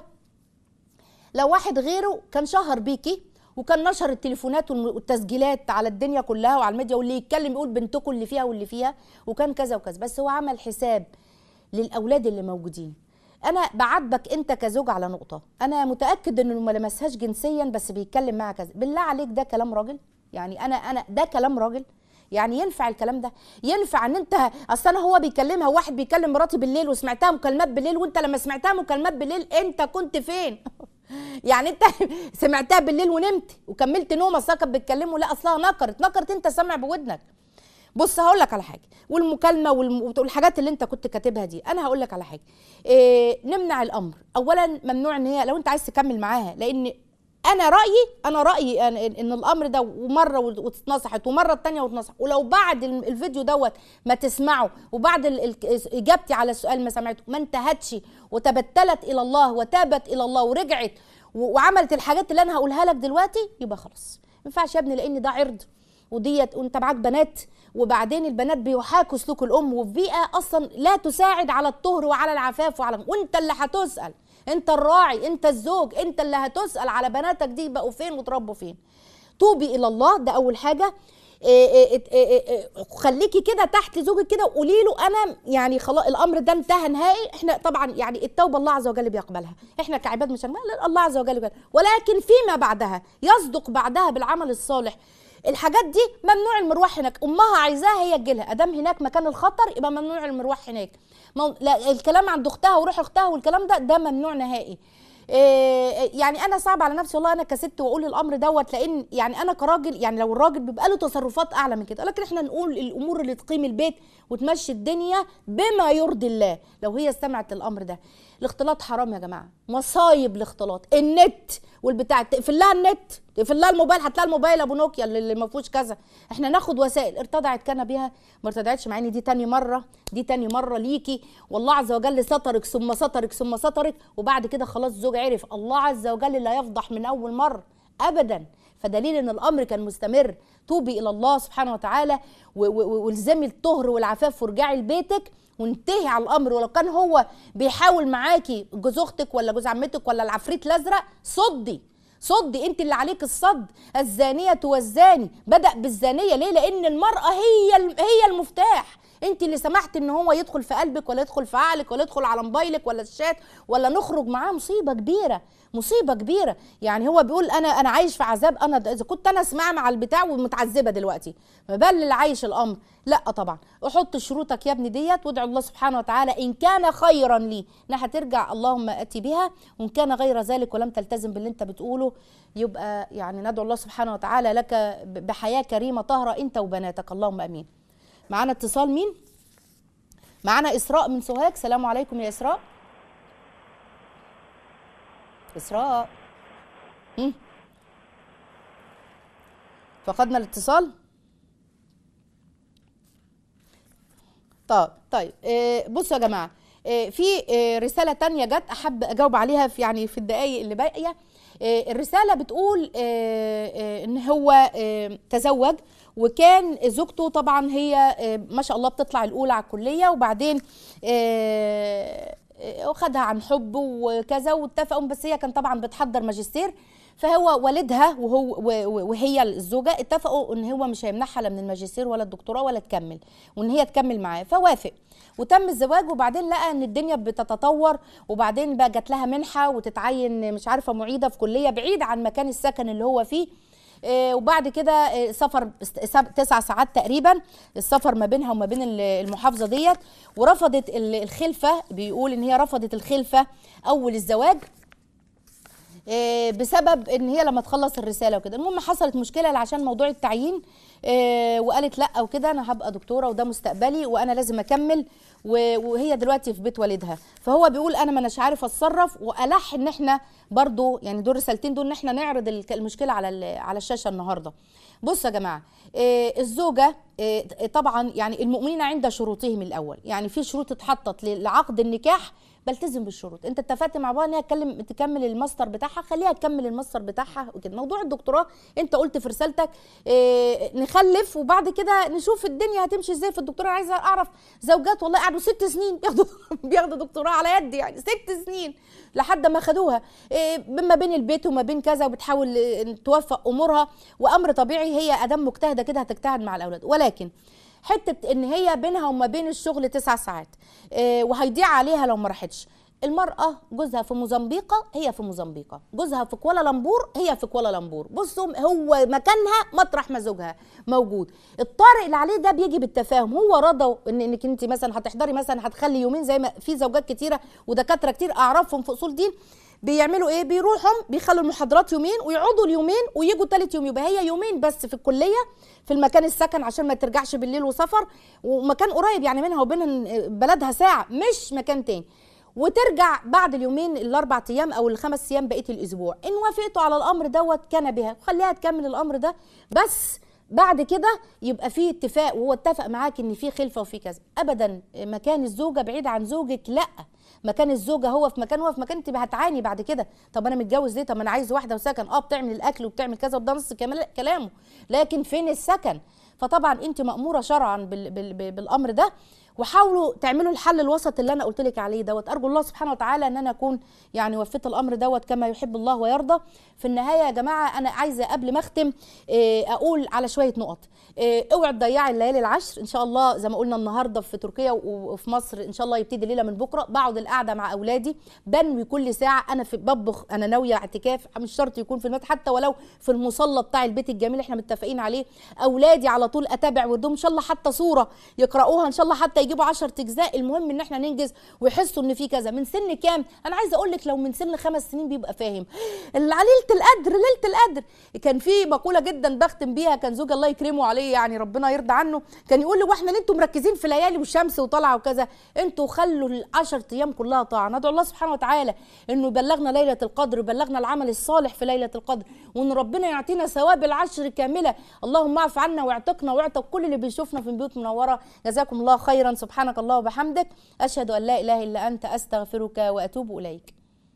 لو واحد غيره كان شهر بيكي وكان نشر التليفونات والم- والتسجيلات على الدنيا كلها وعلى الميديا واللي يتكلم يقول بنتكم اللي فيها واللي فيها وكان كذا وكذا بس هو عمل حساب للاولاد اللي موجودين انا بعاتبك انت كزوج على نقطه انا متاكد انه ما لمسهاش جنسيا بس بيتكلم معاها كذا بالله عليك ده كلام راجل يعني انا انا ده كلام راجل يعني ينفع الكلام ده ينفع ان انت اصل انا هو بيكلمها واحد بيكلم مراتي بالليل وسمعتها مكالمات بالليل وانت لما سمعتها مكالمات بالليل انت كنت فين يعني انت سمعتها بالليل ونمت وكملت نوم اصلا كانت بتكلمه لا اصلها نكرت نكرت انت سامع بودنك بص هقول لك على حاجه والمكالمه والم... والحاجات اللي انت كنت كاتبها دي انا هقول لك على حاجه إيه نمنع الامر اولا ممنوع ان هي لو انت عايز تكمل معاها لان انا رايي انا رايي أن- ان الامر ده ومره واتنصحت ومره التانية واتنصحت ولو بعد الم- الفيديو دوت ما تسمعه وبعد ال- ال- اجابتي على السؤال ما سمعته ما انتهتش وتبتلت الى الله وتابت الى الله ورجعت و- وعملت الحاجات اللي انا هقولها لك دلوقتي يبقى خلاص ما ينفعش يا ابني لان ده عرض وديت وانت معاك بنات وبعدين البنات بيحاكوا سلوك الام وفي بيئه اصلا لا تساعد على الطهر وعلى العفاف وعلى وانت اللي هتسال انت الراعي انت الزوج انت اللي هتسال على بناتك دي بقوا فين وتربوا فين توبي الى الله ده اول حاجه إيه إيه إيه إيه إيه خليكي كده تحت زوجك كده وقولي له انا يعني خلاص الامر ده انتهى نهائي احنا طبعا يعني التوبه الله عز وجل بيقبلها احنا كعباد مش هنقبل لا، الله عز وجل بيقبل ولكن فيما بعدها يصدق بعدها بالعمل الصالح الحاجات دي ممنوع المروح هناك امها عايزاها هي تجيلها ادام هناك مكان الخطر يبقى ممنوع المروح هناك مو... لا الكلام عند اختها وروح اختها والكلام ده ده ممنوع نهائي إيه يعني انا صعب على نفسي والله انا كست واقول الامر دوت لان يعني انا كراجل يعني لو الراجل بيبقى له تصرفات اعلى من كده لكن احنا نقول الامور اللي تقيم البيت وتمشي الدنيا بما يرضي الله لو هي استمعت للامر ده الاختلاط حرام يا جماعه مصايب الاختلاط النت والبتاع تقفل لها النت تقفل لها الموبايل هتلاقي الموبايل ابو نوكيا اللي اللي ما فيهوش كذا احنا ناخد وسائل ارتضعت كان بها ما ارتضعتش مع ان دي تاني مره دي تاني مره ليكي والله عز وجل سترك ثم سترك ثم سترك وبعد كده خلاص الزوج عرف الله عز وجل لا يفضح من اول مره ابدا فدليل ان الامر كان مستمر توبي الى الله سبحانه وتعالى و- و- والزمي الطهر والعفاف وارجعي لبيتك وانتهي على الامر ولو كان هو بيحاول معاكي جوز اختك ولا جوز عمتك ولا العفريت الازرق صدي صدي انت اللي عليك الصد الزانيه والزاني بدا بالزانيه ليه لان المراه هي الم- هي المفتاح انت اللي سمحت ان هو يدخل في قلبك ولا يدخل في عقلك ولا يدخل على موبايلك ولا الشات ولا نخرج معاه مصيبه كبيره مصيبه كبيره يعني هو بيقول انا انا عايش في عذاب انا ده- اذا كنت انا اسمع مع البتاع ومتعذبه دلوقتي ما بال اللي عايش الامر لا طبعا احط شروطك يا ابني ديت وادعو الله سبحانه وتعالى ان كان خيرا لي انها هترجع اللهم اتي بها وان كان غير ذلك ولم تلتزم باللي انت بتقوله يبقى يعني ندعو الله سبحانه وتعالى لك ب- بحياه كريمه طاهره انت وبناتك اللهم امين معانا اتصال مين معانا اسراء من سوهاج سلام عليكم يا اسراء اسراء مم. فقدنا الاتصال طيب طيب آه، بصوا يا جماعه آه، في آه، رساله تانية جت احب اجاوب عليها في يعني في الدقائق اللي باقيه آه، الرساله بتقول آه، آه، ان هو آه، تزوج وكان زوجته طبعا هي آه، ما شاء الله بتطلع الاولى على الكليه وبعدين آه، آه، خدها عن حب وكذا واتفقوا بس هي كان طبعا بتحضر ماجستير فهو والدها وهو و- و- وهي الزوجه اتفقوا ان هو مش هيمنحها لا من الماجستير ولا الدكتوراه ولا تكمل وان هي تكمل معاه فوافق وتم الزواج وبعدين لقى ان الدنيا بتتطور وبعدين بقى جات لها منحه وتتعين مش عارفه معيده في كليه بعيد عن مكان السكن اللي هو فيه آه، وبعد كده آه، سفر است- سب- تسع ساعات تقريبا السفر ما بينها وما بين ال- المحافظه ديت ورفضت ال- الخلفه بيقول ان هي رفضت الخلفه اول الزواج آه، بسبب ان هي لما تخلص الرساله وكده المهم حصلت مشكله عشان موضوع التعيين آه، وقالت لا وكده انا هبقى دكتوره وده مستقبلي وانا لازم اكمل و- وهي دلوقتي في بيت والدها فهو بيقول انا ما اناش عارف اتصرف والح ان احنا برضو يعني دول رسالتين دول ان احنا نعرض الك- المشكله على ال- على الشاشه النهارده بصوا يا جماعه آه، الزوجه آه، طبعا يعني المؤمنين عند شروطهم الاول يعني في شروط اتحطت ل- لعقد النكاح بلتزم بالشروط انت اتفقت مع بابا ان هي تكلم تكمل الماستر بتاعها خليها تكمل الماستر بتاعها وكده موضوع الدكتوراه انت قلت في رسالتك اه نخلف وبعد كده نشوف الدنيا هتمشي ازاي في الدكتوراه عايزه اعرف زوجات والله قعدوا ست سنين بياخدوا بياخدوا دكتوراه على يد يعني ست سنين لحد ما خدوها إيه ما بين البيت وما بين كذا وبتحاول إيه، توفق امورها وامر طبيعي هي ادام مجتهده كده هتجتهد مع الاولاد ولكن حته ان هي بينها وما بين الشغل تسع ساعات إيه وهيضيع عليها لو ما راحتش المرأة جوزها في موزمبيقة هي في موزمبيقة جوزها في كوالالمبور هي في كوالالمبور بصوا هو مكانها مطرح ما زوجها موجود الطارئ اللي عليه ده بيجي بالتفاهم هو رضى ان انك انت مثلا هتحضري مثلا هتخلي يومين زي ما في زوجات كتيرة ودكاترة كتير اعرفهم في اصول دين بيعملوا ايه بيروحوا بيخلوا المحاضرات يومين ويقعدوا اليومين ويجوا تالت يوم يبقى هي يومين بس في الكليه في المكان السكن عشان ما ترجعش بالليل وسفر ومكان قريب يعني منها وبين بلدها ساعه مش مكان تاني وترجع بعد اليومين الاربع ايام او الخمس ايام بقيه الاسبوع ان وافقتوا على الامر دوت كان بها خليها تكمل الامر ده بس بعد كده يبقى في اتفاق وهو اتفق معاك ان في خلفه وفي كذا ابدا مكان الزوجه بعيد عن زوجك لا مكان الزوجه هو في مكان هو في مكان تبقى هتعاني بعد كده طب انا متجوز ليه طب ما انا عايز واحده وسكن اه بتعمل الاكل وبتعمل كذا وده نص كمال- كلامه لكن فين السكن فطبعا انت ماموره شرعا بال بال بال بالامر ده وحاولوا تعملوا الحل الوسط اللي انا قلت لك عليه دوت ارجو الله سبحانه وتعالى ان انا اكون يعني وفيت الامر دوت كما يحب الله ويرضى في النهايه يا جماعه انا عايزه قبل ما اختم إيه، اقول على شويه نقط إيه، اوعي تضيعي الليالي العشر ان شاء الله زي ما قلنا النهارده في تركيا و- وفي مصر ان شاء الله يبتدي ليله من بكره بقعد القعده مع اولادي بنوي كل ساعه انا في بطبخ انا ناويه اعتكاف مش شرط يكون في المسجد حتى ولو في المصلى بتاع البيت الجميل اللي احنا متفقين عليه اولادي على طول اتابع وردهم ان شاء الله حتى صوره يقراوها ان شاء الله حتى يجيبوا 10 اجزاء المهم ان احنا ننجز ويحسوا ان في كذا من سن كام انا عايزه اقول لك لو من سن خمس سنين بيبقى فاهم اللي على ليله القدر ليله القدر كان في مقوله جدا بختم بيها كان زوجي الله يكرمه عليه يعني ربنا يرضى عنه كان يقول لي واحنا انتوا مركزين في ليالي والشمس وطالعه وكذا انتوا خلوا العشر ايام كلها طاعه ندعو الله سبحانه وتعالى انه يبلغنا ليله القدر ويبلغنا العمل الصالح في ليله القدر وان ربنا يعطينا ثواب العشر كامله اللهم اعف عنا واعتقنا واعتق كل اللي بيشوفنا في بيوت منوره جزاكم الله خيرا سبحانك الله وبحمدك اشهد ان لا اله الا انت استغفرك واتوب اليك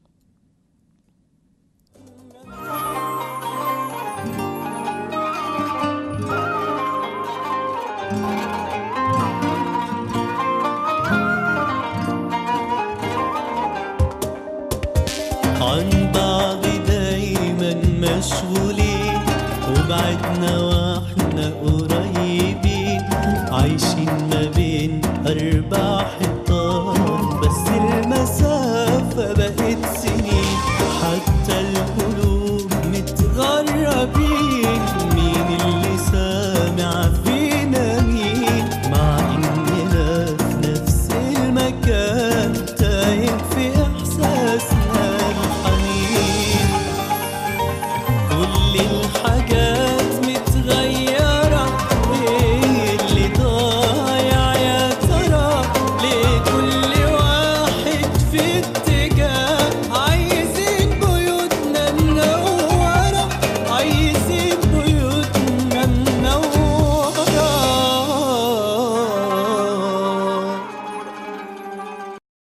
عن بعض دايما مشغولين وبعدنا واحنا قريبين عايشين ما بين أربع حيطان